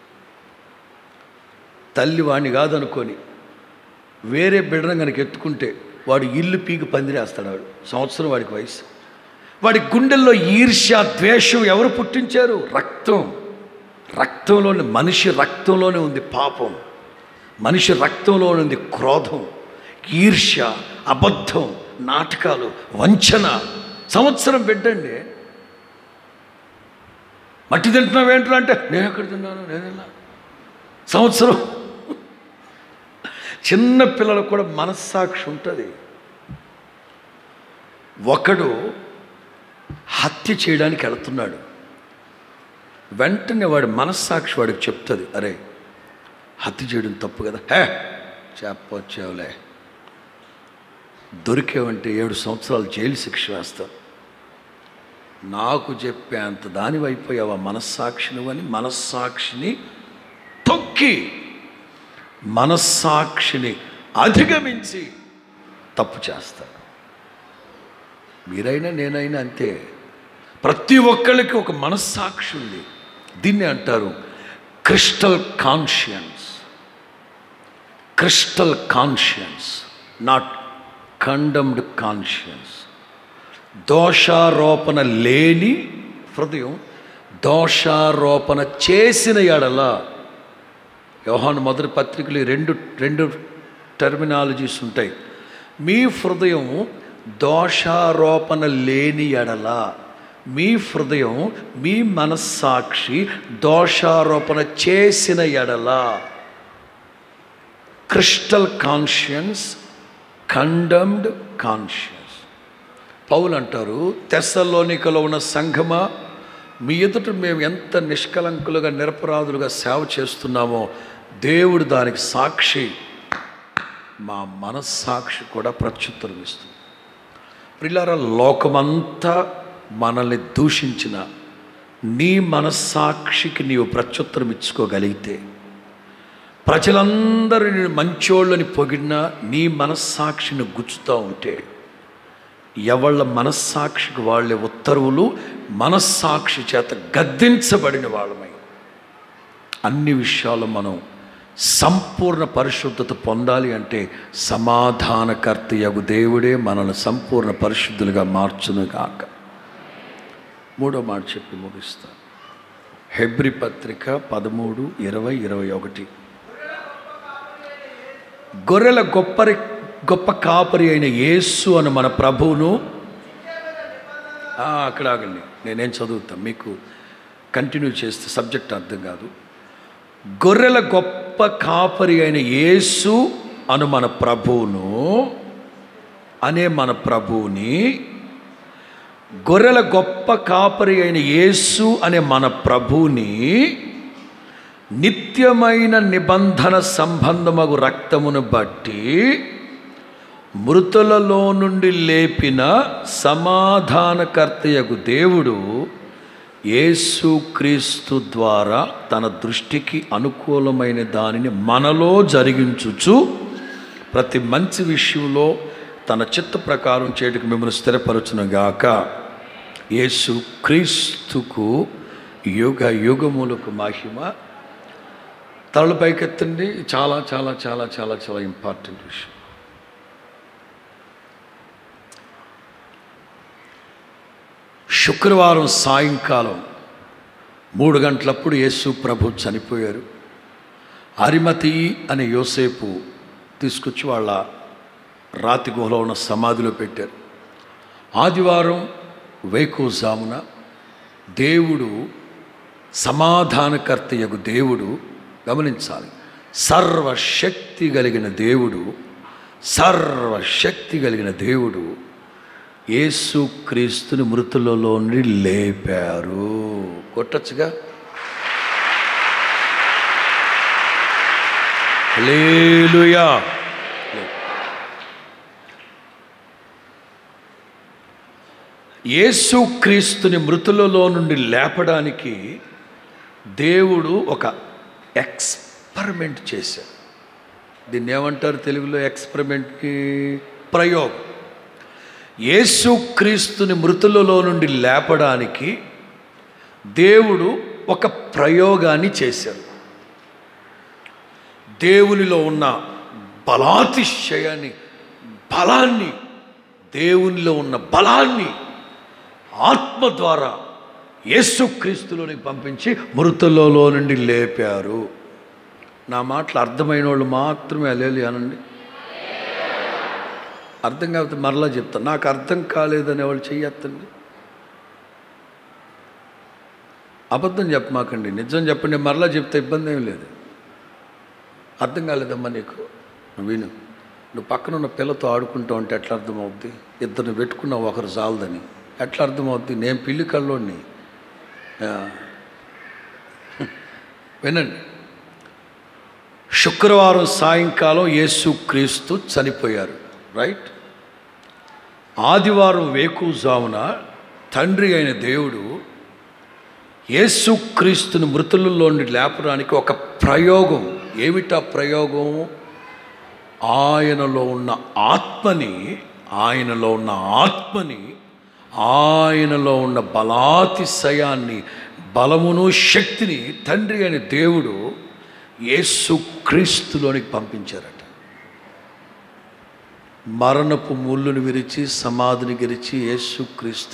తల్లి వాడిని కాదనుకొని వేరే బిడ్డను కనుక ఎత్తుకుంటే వాడు ఇల్లు పీకి పందిరేస్తాడు వాడు సంవత్సరం వాడికి వయసు వాడి గుండెల్లో ఈర్ష్య ద్వేషం ఎవరు పుట్టించారు రక్తం రక్తంలోని మనిషి రక్తంలోనే ఉంది పాపం మనిషి రక్తంలోనే ఉంది క్రోధం ఈర్ష్య అబద్ధం నాటకాలు వంచన సంవత్సరం బిడ్డండి మట్టి తింటున్నావు ఏంట్రా అంటే నేను ఎక్కడ తిన్నాను నేను తిన్నా సంవత్సరం చిన్న పిల్లలకు కూడా మనస్సాక్షి ఉంటుంది ఒకడు హత్య చేయడానికి వెళుతున్నాడు వెంటనే వాడి మనస్సాక్షి వాడికి చెప్తుంది అరే హత్య చేయడం తప్పు కదా హే చెప్పొచ్చావులే దొరికేవంటే ఏడు సంవత్సరాలు జైలు శిక్ష వేస్తావు నాకు చెప్పేంత దానివైపోయావా మనస్సాక్షి నువ్వని మనస్సాక్షిని తొక్కి మనస్సాక్షిని అధిగమించి తప్పు చేస్తాడు మీరైనా నేనైనా అంతే ప్రతి ఒక్కళ్ళకి ఒక మనస్సాక్షి ఉంది దీన్ని అంటారు crystal conscience crystal conscience not condemned conscience దోషారోపణ లేని హృదయం దోషారోపణ చేసిన ఎడల యోహాను మొదటి పత్రికలు ఈ రెండు రెండు టెర్మినాలజీస్ ఉంటాయి మీ హృదయం దోషారోపణ లేని ఎడల మీ హృదయం మీ మనస్సాక్షి దోషారోపణ చేసిన ఎడల crystal conscience condemned conscience Paul అంటారు తెస్సలోనికలో ఉన్న సంఘమా మీ ఎదుట మేము ఎంత నిష్కలంకులుగా నిరపరాధులుగా సేవ చేస్తున్నామో దేవుడు దానికి సాక్షి మా మనస్సాక్షి కూడా ప్రత్యుత్తరం ఇస్తుంది ప్రిలార లోకమంతా మనల్ని దూషించిన నీ మనస్సాక్షికి నీవు ప్రత్యుత్తరం ఇచ్చుకోగలిగితే ప్రజలందరూ నేను మంచోళ్ళని పొగిడినా నీ మనస్సాక్షిని గుచ్చుతూ ఉంటే ఎవళ్ళ మనస్సాక్షికి వాళ్ళే ఉత్తర్వులు మనస్సాక్షి చేత గద్దించబడిన వాళ్ళమై అన్ని విషయాలు మనం సంపూర్ణ పరిశుద్ధత పొందాలి అంటే సమాధానకర్త యగు దేవుడే మనల్ని సంపూర్ణ పరిశుద్ధులుగా మార్చును కాక మూడో మాట చెప్పి ముగిస్తాను హెబ్రి పత్రిక పదమూడు ఇరవై ఇరవై ఒకటి గొర్రెల గొప్పరి గొప్ప కాపరి అయిన యేసు అని మన ప్రభువును ఆ, అక్కడ ఆగండి నేనేం చదువుతాను మీకు కంటిన్యూ చేస్తే సబ్జెక్ట్ అర్థం కాదు గొర్రెల గొప్ప కాపరి అయిన యేసు అను మన ప్రభువును అనే మన ప్రభువుని గొర్రెల గొప్ప కాపరి అయిన యేసు అనే మన ప్రభువుని నిత్యమైన నిబంధన సంబంధమగు రక్తమును బట్టి మృతులలో నుండి లేపిన సమాధానకర్తయగు దేవుడు యేసుక్రీస్తు ద్వారా తన దృష్టికి అనుకూలమైన దానిని మనలో జరిగించుచు ప్రతి మంచి విషయంలో తన చిత్త ప్రకారం చేయటకు మిమ్మల్ని స్థిరపరచునుగాక యేసు క్రీస్తుకు యుగ యుగములకు మహిమ తలలు పైకెత్తండి చాలా చాలా చాలా చాలా చాలా ఇంపార్టెంట్ విషయం శుక్రవారం సాయంకాలం మూడు గంటలప్పుడు యేసు ప్రభు చనిపోయారు అరిమతి అనే యోసేపు తీసుకొచ్చి వాళ్ళ రాతి గుహలో ఉన్న సమాధిలో పెట్టారు ఆదివారం వేకుజామున దేవుడు సమాధానకర్తయగు దేవుడు గమనించాలి సర్వశక్తి కలిగిన దేవుడు సర్వశక్తి కలిగిన దేవుడు యేసు క్రీస్తుని మృతులలో నుండి లేపారు కొట్టచ్చుగా హల్లెలూయా యేసు క్రీస్తుని మృతులలో నుండి లేపడానికి దేవుడు ఒక ఎక్స్పెరిమెంట్ చేశాడు దీన్ని ఏమంటారు తెలుగులో ఎక్స్పెరిమెంట్కి ప్రయోగం యేసు క్రీస్తుని మృతులలో నుండి లేపడానికి దేవుడు ఒక ప్రయోగాన్ని చేశాడు దేవునిలో ఉన్న బలాతిశయాన్ని బలాన్ని దేవునిలో ఉన్న బలాన్ని ఆత్మ ద్వారా యేసుక్రీస్తులోనికి పంపించి మృతులలో నుండి లేపారు నా మాటలు అర్థమైన వాళ్ళు మాత్రమే అలేలి అనండి అర్థం కాకపోతే మరలా చెప్తాను నాకు అర్థం కాలేదని వాళ్ళు చెయ్యొద్దండి అబద్ధం చెప్పమాకండి నిజం చెప్పండి మరలా చెప్తే ఇబ్బంది ఏం లేదు అర్థం కాలేదమ్మా నీకు నువ్వు విను నువ్వు పక్కన ఉన్న పిల్లతో ఆడుకుంటా ఉంటే ఎట్లా అర్థమవుద్ది ఇద్దరిని పెట్టుకున్నావు ఒకరు చాలదని ఎట్లా అర్థమవుద్ది నేను పిల్లి కల్లోని వినండి శుక్రవారం సాయంకాలం యేసుక్రీస్తు చనిపోయారు రైట్ ఆదివారం వేకుజామున తండ్రి అయిన దేవుడు యేసుక్రీస్తుని మృతులలో నుండి లేపడానికి ఒక ప్రయోగం ఏమిటా ప్రయోగం ఆయనలో ఉన్న ఆత్మని ఆయనలో ఉన్న ఆత్మని ఆయనలో ఉన్న బలాతిశయాన్ని బలమును శక్తిని తండ్రి అయిన దేవుడు యేసుక్రీస్తులోనికి పంపించారట మరణపు ముళ్ళును విరిచి సమాధిని గెలిచి యేసుక్రీస్తు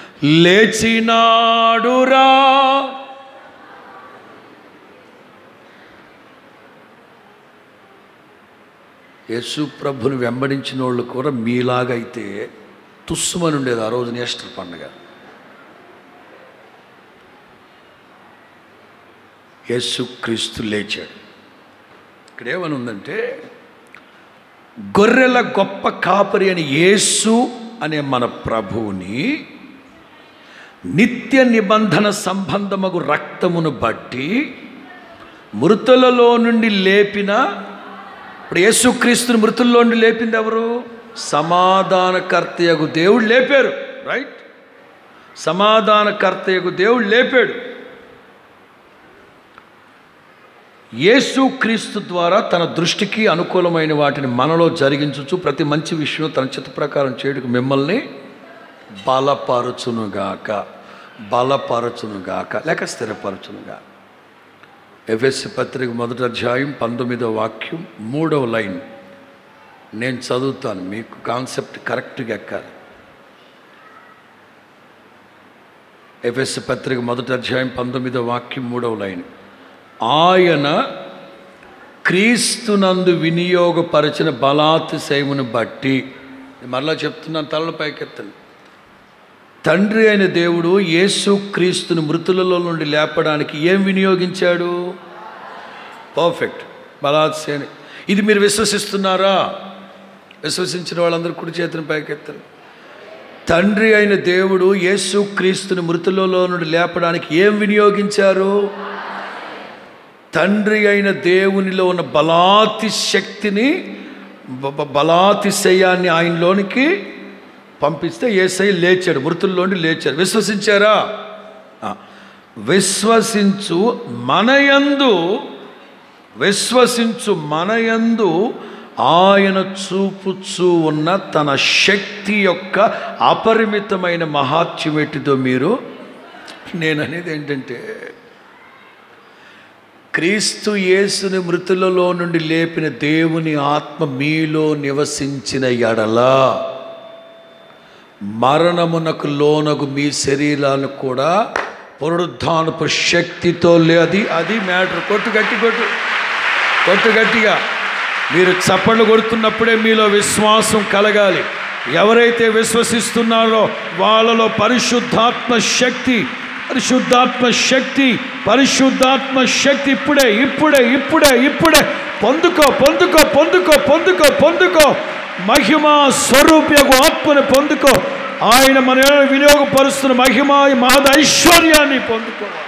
లేచినాడురా యేసు ప్రభుని వెంబడించిన వాళ్ళు కూడా మీలాగైతే తుస్సుమని ఉండేది ఆ రోజున ఈస్టర్ పండుగ యేసుక్రీస్తు లేచాడు ఇక్కడ ఏమని ఉందంటే గొర్రెల గొప్ప కాపరి అని యేసు అనే మన ప్రభువుని నిత్య నిబంధన సంబంధమగు రక్తమును బట్టి మృతులలో నుండి లేపిన ఇప్పుడు యేసుక్రీస్తుని మృతుల్లో నుండి లేపింది ఎవరు సమాధానకర్తయగు దేవుడు లేపారు రైట్ సమాధానకర్తయగు దేవుడు లేపాడు యేసుక్రీస్తు ద్వారా తన దృష్టికి అనుకూలమైన వాటిని మనలో జరిగించుచు ప్రతి మంచి విషయం తన చిత్త ప్రకారం చేయడానికి మిమ్మల్ని బలపరచునుగాక బలపరచునుగాక లేక స్థిరపరచునుగాక ఎఫ్ఎస్సి పత్రిక మొదటి అధ్యాయం పంతొమ్మిదవ వాక్యం మూడవ లైన్ నేను చదువుతాను మీకు కాన్సెప్ట్ కరెక్ట్గా ఎక్కాలి ఎఫ్ఎస్సి పత్రిక మొదటి అధ్యాయం పంతొమ్మిదవ వాక్యం మూడవ లైన్ ఆయన క్రీస్తునందు వినియోగపరిచిన బలాతిశయమును బట్టి నేను మరలా చెప్తున్నాను తలలు పైకెత్తండి తండ్రి అయిన దేవుడు యేసు క్రీస్తుని మృతులలో నుండి లేపడానికి ఏం వినియోగించాడు పర్ఫెక్ట్ బలాత్సేని ఇది మీరు విశ్వసిస్తున్నారా విశ్వసించిన వాళ్ళందరూ కుడి చేతిని పైకెత్తారు తండ్రి అయిన దేవుడు యేసు క్రీస్తుని మృతులలో నుండి లేపడానికి ఏం వినియోగించారు తండ్రి అయిన దేవునిలో ఉన్న బలాతి శక్తిని బ- బ- బలాతిశయాన్ని ఆయనలోనికి పంపిస్తే ఏసై లేచాడు మృతుల్లోండి లేచాడు విశ్వసించారా ఆ. విశ్వసించు మనయందు విశ్వసించు మనయందు ఆయన చూపుచూ ఉన్న తన శక్తి యొక్క అపరిమితమైన మహాత్యమెట్టితో మీరు నేను అనేది ఏంటంటే క్రీస్తు యేసుని మృతులలో నుండి లేపిన దేవుని ఆత్మ మీలో నివసించిన ఎడలా మరణమునకు లోనగు మీ శరీరాలను కూడా పునరుద్ధానపు శక్తితో లే అది అది మ్యాటర్ కొట్టు గట్టి కొట్టు కొట్టు గట్టిగా మీరు చప్పట్లు కొడుతున్నప్పుడే మీలో విశ్వాసం కలగాలి ఎవరైతే విశ్వసిస్తున్నారో వాళ్ళలో పరిశుద్ధాత్మ శక్తి పరిశుద్ధాత్మ శక్తి పరిశుద్ధాత్మ శక్తి ఇప్పుడే ఇప్పుడే ఇప్పుడే ఇప్పుడే పొందుకో పొందుకో పొందుకో పొందుకో పొందుకో మహిమ స్వరూపకు ఆత్మని పొందుకో ఆయన మన ఎడల వినియోగపరుస్తున్న మహిమ మహద ఐశ్వర్యాన్ని పొందుకోవాలి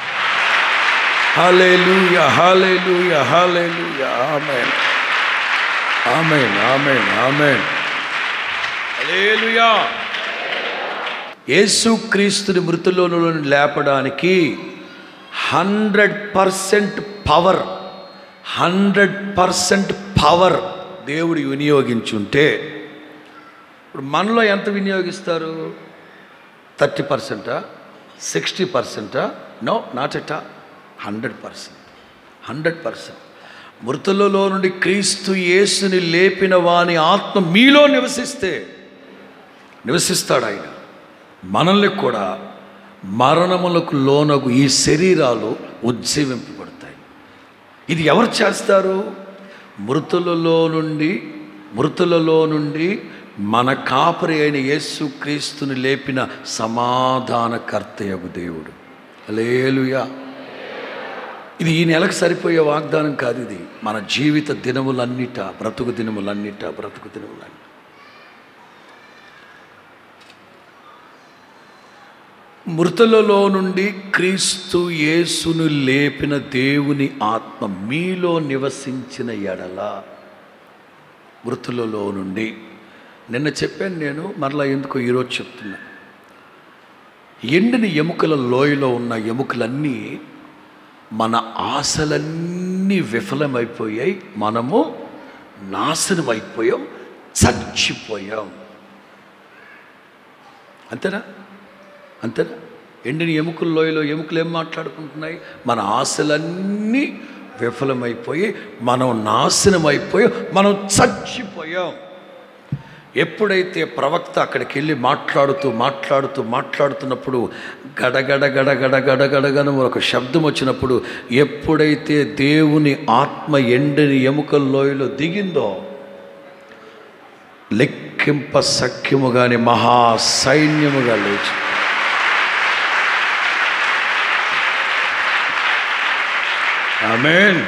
హల్లెలూయా హల్లెలూయా హల్లెలూయా ఆమేన్ ఆమేన్ ఆమేన్ ఆమేన్ హల్లెలూయా యేసుక్రీస్తుని మృతుల్లో నుండి లేపడానికి hundred percent power hundred percent power దేవుడు వినియోగించుంటే ఇప్పుడు మనలో ఎంత వినియోగిస్తారు థర్టీ పర్సెంటా సిక్స్టీ పర్సెంటా నో నాట్ ఎటా హండ్రెడ్ పర్సెంట్ హండ్రెడ్ పర్సెంట్ మృతులలో నుండి క్రీస్తు యేసుని లేపిన వాని ఆత్మ మీలో నివసిస్తే నివసిస్తాడు ఆయన మనల్ని కూడా మరణములకు లోనగు ఈ శరీరాలు ఉజ్జీవింపబడతాయి ఇది ఎవరు చేస్తారు మృతులలో నుండి మృతులలో నుండి మన కాపరి అయిన యేసు క్రీస్తుని లేపిన సమాధానకర్తయగు దేవుడు అలేలుయా ఇది ఈ నెలకు సరిపోయే వాగ్దానం కాదు ఇది మన జీవిత దినములన్నిట బ్రతుకు దినములన్నిట బ్రతుకు దినములన్నిట మృతులలో నుండి క్రీస్తు యేసును లేపిన దేవుని ఆత్మ మీలో నివసించిన ఎడల మృతులలో నుండి నిన్న చెప్పాను నేను మరలా ఎందుకో ఈరోజు చెప్తున్నా ఎండిన ఎముకల లోయలో ఉన్న ఎముకలన్నీ మన ఆశలన్నీ విఫలమైపోయాయి మనము నాశనం అయిపోయాం చచ్చిపోయాం అంతేనా అంతేనా ఎండిన ఎముకల లోయలో ఎముకలు ఏం మాట్లాడుకుంటున్నాయి మన ఆశలన్నీ విఫలమైపోయి మనం నాశనం అయిపోయాం మనం చచ్చిపోయాం ఎప్పుడైతే ప్రవక్త అక్కడికి వెళ్ళి మాట్లాడుతూ మాట్లాడుతూ మాట్లాడుతున్నప్పుడు గడగడ గడగడ గడగడగన ఒక శబ్దం వచ్చినప్పుడు ఎప్పుడైతే దేవుని ఆత్మ ఎండని ఎముకల లోయలో దిగిందో లెక్కింప సఖ్యముగాని మహా సైన్యముగా లేచి ఆమెన్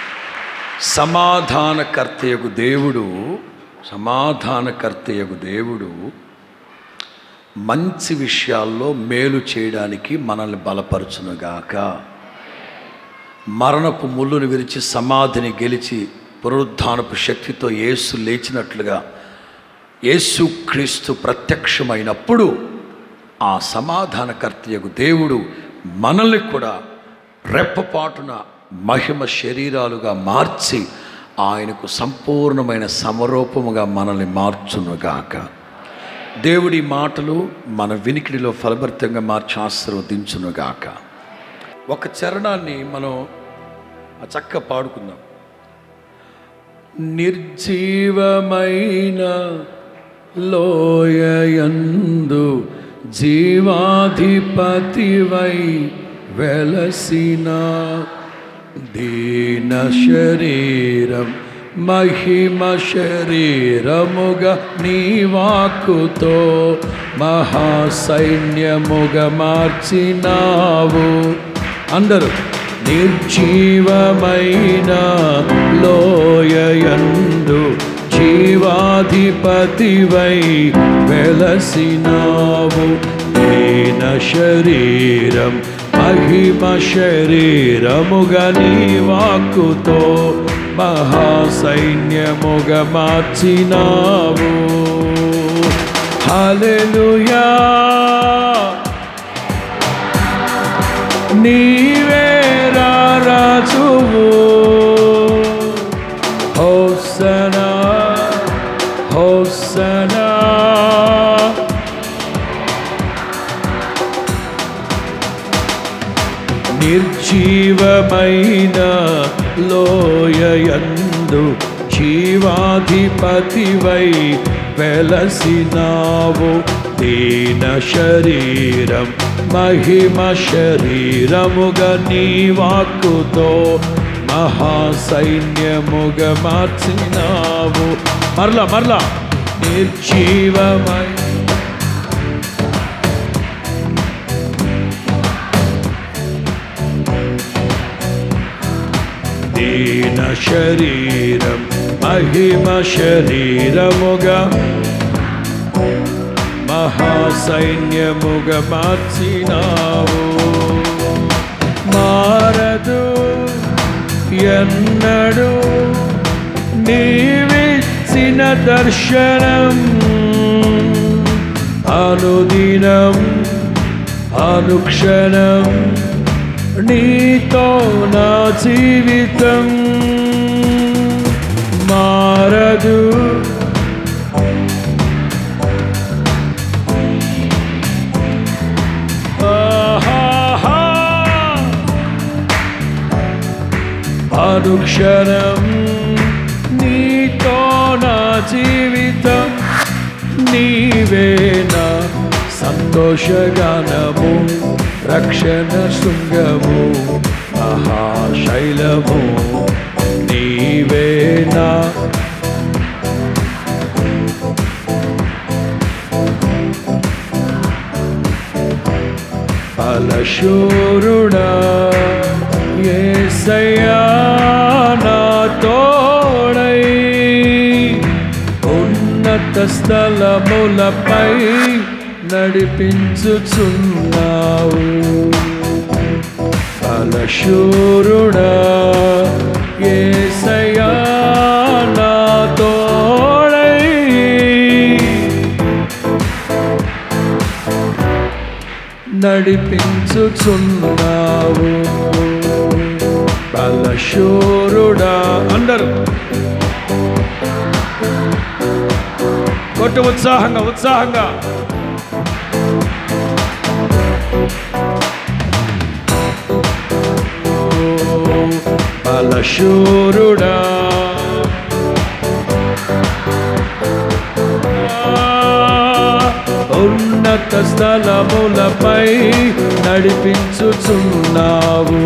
సమాధానకర్తయకు దేవుడు సమాధానకర్తయకు దేవుడు మంచి విషయాల్లో మేలు చేయడానికి మనల్ని బలపరచునుగాక మరణపు ముళ్ళును విరిచి సమాధిని గెలిచి పునరుద్ధానపు శక్తితో యేసు లేచినట్లుగా యేసు క్రీస్తు ప్రత్యక్షమైనప్పుడు ఆ సమాధానకర్తయకు దేవుడు మనల్ని కూడా రెప్పపాటున మహిమ శరీరాలుగా మార్చి ఆయనకు సంపూర్ణమైన సమరూపముగా మనల్ని మార్చునుగాక దేవుడి మాటలు మన వినికిడిలో ఫలభరితంగా మార్చి ఆశీర్వదించునుగాక ఒక చరణాన్ని మనం ఆ చక్క పాడుకుందాం నిర్జీవమైన లోయయందు జీవాధిపతివై వెలసిన దీన శరీరం మహిమ శరీరముగా నీ వాక్కుతో మహాసైన్యముగా మార్చినావు అందరూ నిర్జీవమైన లోయయందు జీవాధిపతివై వెలసినావు దీన శరీరం మహిమ శరీరముగా నీ వాక్కుతో మహాసైన్యముగా మార్చినావు హల్లెలూయా నీవే రాజువు హోసనా హోసనా నిర్జీవమైన లోయయందు జీవాధిపతివై వెలసినావు దీన శరీరం మహిమ శరీరముగా నీ వాక్కుతో మహాసైన్యముగా మార్చినావు మరలా మరలా నిర్జీవమై దీన శరీరం మహిమ శరీరముగా మహాసైన్యముగా మార్చినావు మారదు ఎన్నడు నీవిచ్చిన దర్శనం అనుదినం అనుక్షణం నీతో నా జీవితం మారదు ఆహాహా. అనుక్షణం నీతో నా జీవితం నీవేనా సంతోషగానము రక్షణ శృంగము మహాశైలము నీవేనా బలశూరుడా ఏసయ్యా నా తోడై ఉన్నత స్థలములపై నడిపించుచున్నావు బలశూరుడా ఏసయ్యా నా తోడై నడిపించుచున్నావు బలశూరుడా అందరూ కొట్టు ఉత్సాహంగా ఉత్సాహంగా బలశూరుడా ఉన్నత స్థలములపై నడిపించుచున్నావు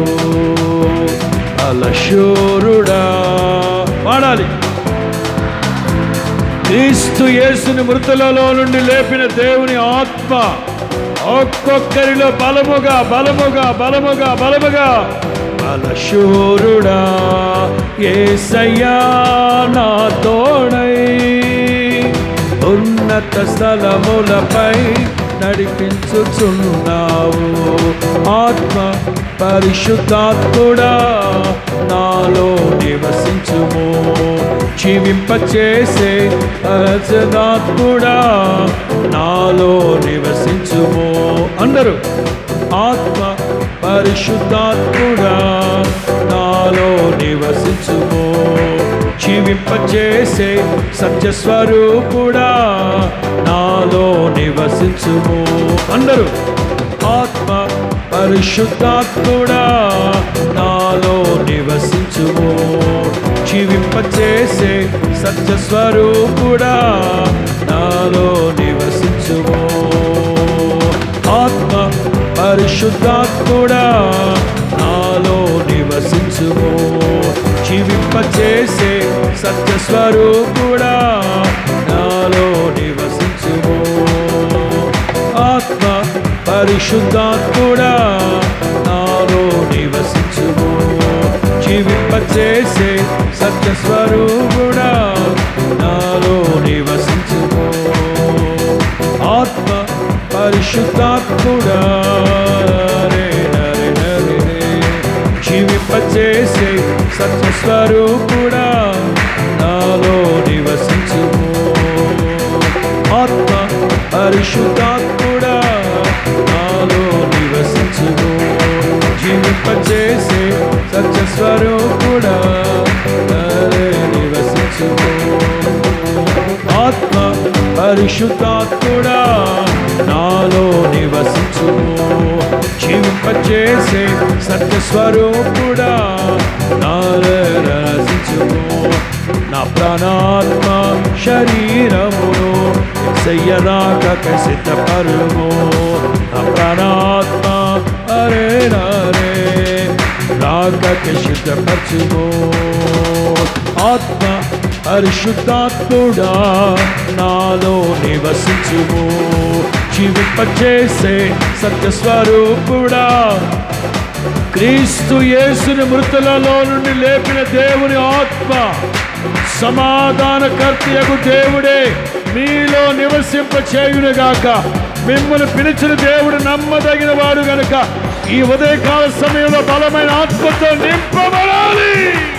బలశూరుడా పాడాలి క్రీస్తు యేసుని మృతులలో నుండి లేపిన దేవుని ఆత్మ ఒక్కొక్కరిలో బలముగా బలముగా బలముగా బలముగా బలశూరుడా ఏసయ్యా నా తోడై ఉన్నత స్థలములపై నడిపించుచున్నావు ఆత్మ పరిశుద్ధాత్ముడా నాలో నివసించుము జీవింపచేసే అజదాత్ముడా నాలో నివసించుము అందరూ ఆత్మ పరిశుద్ధాత్ముడా నాలో నివసించుము జీవింపచేసే సత్యస్వరూపుడా నాలో నివసించుము అందరూ ఆత్మ పరిశుద్ధాత్ముడా నాలో నివసించుము జీవింపచేసే సత్యస్వరూపుడా నాలో నివసించుము ఆత్మ పరిశుద్ధాత్ముడా నాలో నివసించుము జీవింపచేసే సత్య స్వరూపుడా నాలో నివసించుము ఆత్మ పరిశుద్ధాత్ముడా నాలో నివసించుము జీవింపచేసే సత్య స్వరూపుడా నాలో నివసించుము ఆత్మ పరిశుద్ధాత్ముడా రే నరే నరే రే. జీవింపచేసే సత్య స్వరూపుడా నాలో నివసించుము ఆత్మ పరిశుద్ధాత్ముడా నాలో నివసించుము జీవింపచేసే సత్య స్వరూపుడా నాలో నివసించుము ఆత్మ పరిశుద్ధాత్ముడా నాలో నివసించుము జీవింపచేసే సత్య స్వరూపుడా నాలో రసించుము నా ప్రాణాత్మ శరీరమును చెయ్యరాక సిద్ధపరుము నా ప్రాణాత్మ అరే నరే రాకకి సిద్ధపరచుము ఆత్మ పరిశుద్ధాత్ముడా నాలో నివసించుము జీవింపచేసే సత్యస్వరూపుడా క్రీస్తు యేసుని మృతులలో నుండి లేపిన దేవుని ఆత్మ సమాధానకర్తయగు దేవుడే మీలో నివసింప చేయునుగాక మిమ్మల్ని పిలిచిన దేవుడు నమ్మదగిన వాడు గనుక ఈ ఉదయకాల సమయంలో బలమైన ఆత్మతో నింపబడాలి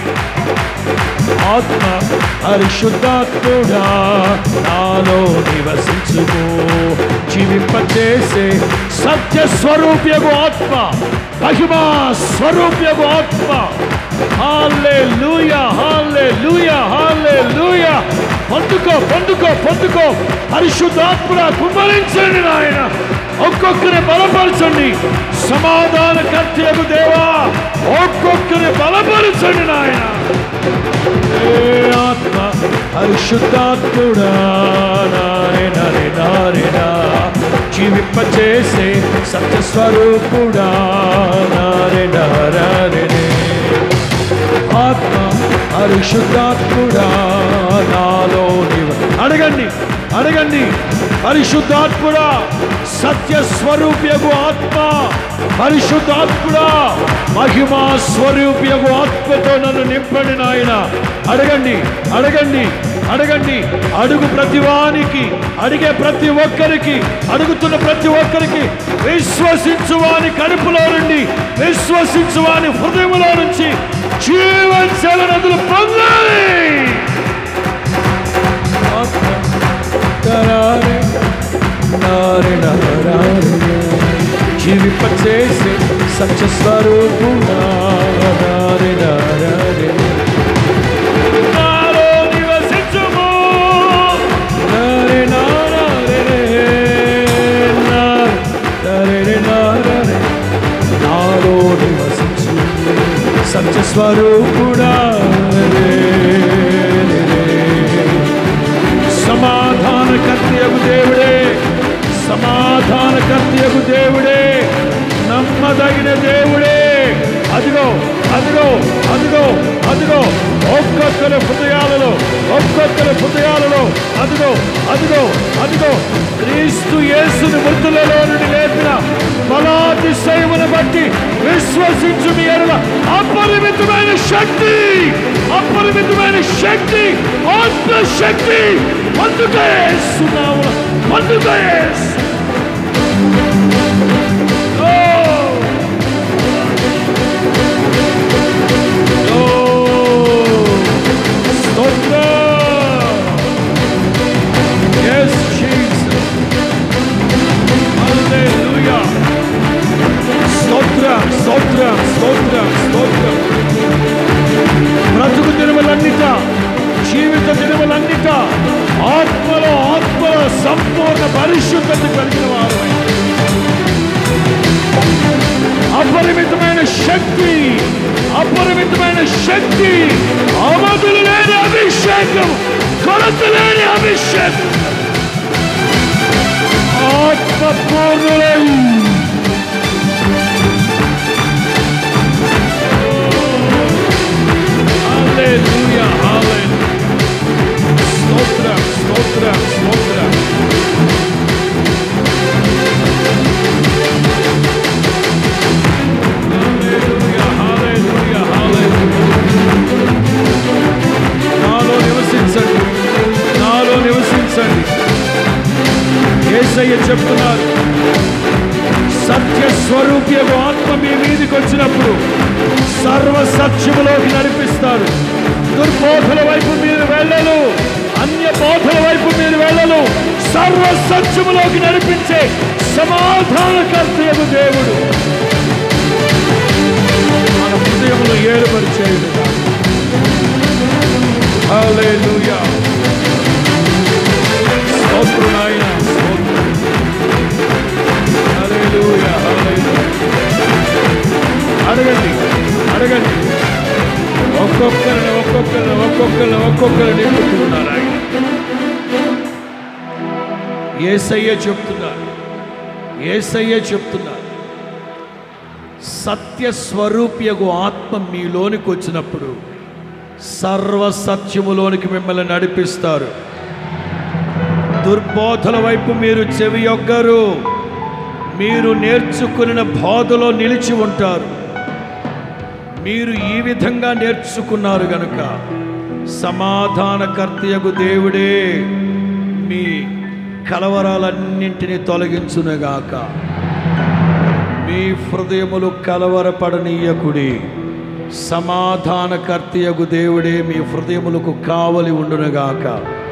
ఆత్మ పరిశుద్ధాత్ముడా నాలో నివసించుము జీవింపచేసే సత్య స్వరూప్యగు ఆత్మ మహిమా స్వరూప్యగు ఆత్మ హాలే లూయ హాలే లూయ హాలే లూయ పొందుకో పొందుకో పొందుకో పరిశుద్ధాత్ముడ కుమ్మరించండి నాయన ఒక్కొక్కరి బలపరచండి సమాధాన కర్తయ్యకు దేవా ఒక్కొక్కరి బలపరచండి నాయన ఏ ఆత్మ పరిశుద్ధాత్ముడా నారే నరే నారేనా జీవింపచేసే సత్యస్వరూపుడా నారే నారే ఆత్మ పరిశుద్ధాత్ముడా నాలో నీవ అడగండి అడగండి పరిశుద్ధాత్ముడా సత్య స్వరూప్యగు ఆత్మ పరిశుద్ధాత్ముడా మహిమా స్వరూప్యగు ఆత్మతో నన్ను నింపండి నాయన అడగండి అడగండి అడగండి అడుగు ప్రతి వానికి అడిగే ప్రతి ఒక్కరికి అడుగుతున్న ప్రతి ఒక్కరికి విశ్వసించువాని కడుపులో నుండి విశ్వసించువాని హృదయంలో నుంచి జీవన నదులు పొందాలి తరారే, నారే నరారే, జీవింపచేసే సత్య స్వరూపుడా నారే నరారే. నాలో నివసించుము. నారే నరారే, నారే నరారే. నాలో నివసించు సత్య స్వరూపుడా రే, రే, రే. సమాధాన కర్తయగు దేవుడే సమాధాన కర్తయగు దేవుడే నమ్మదగిన దేవుడే అదిగో అదిగో అదిగో అదిగో ఒక్కొక్కరి హృదయాలలో ఒక్కొక్కరి హృదయాలలో అదిగో అదిగో అదిగో క్రీస్తు యేసుని మృతులలో నుండి లేపిన బలాతిశయమును బట్టి విశ్వసించు మీ ఎడల అపరిమితమైన శక్తి అపరిమితమైన శక్తి ఆత్మ శక్తి పొందుకేస్తున్నావు పొందుకేస్ Yes, Jesus. Hallelujah. స్తోత్రం స్తోత్రం స్తోత్రం స్తోత్రం బ్రతుకు దినములన్నిట జీవిత దినములన్నిట ఆత్మలో ఆత్మలో సంపూర్ణ పరిశుద్ధత కలిగిన వారు అపరిమితమైన శక్తి అపరిమితమైన శక్తి అవధులు లేని అభిషేకం కొరత లేని అభిషేకం ఆత్మ పూర్ణులై చెప్తున్నారు సత్య స్వరూప్యము ఆత్మ మీ మీదకి వచ్చినప్పుడు సర్వ సత్యములోకి నడిపిస్తారు దుర్బోధల వైపు మీరు వెళ్ళను అన్య బోధల వైపు మీరు వెళ్ళను సర్వ సత్యములోకి నడిపించే సమాధానకర్తయగు దేవుడు మన హృదయంలో ఏలుపరిచేయుడు హల్లెలూయా స్తోత్రం నాయన స్తోత్రం హల్లెలూయా హల్లెలూయా అడగండి అడగండి ఒక్కొక్కరిని ఒక్కొక్కరిని ఒక్కొక్కరిని ఒక్కొక్కరిని నింపుతున్నారు ఆయన ఏసయ్య చెప్తున్నారు ఏసయ్య చెప్తున్నారు సత్య స్వరూప్యగు ఆత్మ మీలోనికి వచ్చినప్పుడు సర్వ సత్యములోనికి మిమ్మల్ని నడిపిస్తారు దుర్బోధల వైపు మీరు చెవి యొగ్గరు మీరు నేర్చుకున్న బోధలో నిలిచి ఉంటారు మీరు ఈ విధంగా నేర్చుకున్నారు గనుక సమాధానకర్తయగు దేవుడే మీ కలవరాలన్నింటినీ తొలగించునుగాక మీ హృదయములు కలవరపడనీయకుడి సమాధానకర్తయగు దేవుడే మీ హృదయములకు కావలి ఉండునుగాక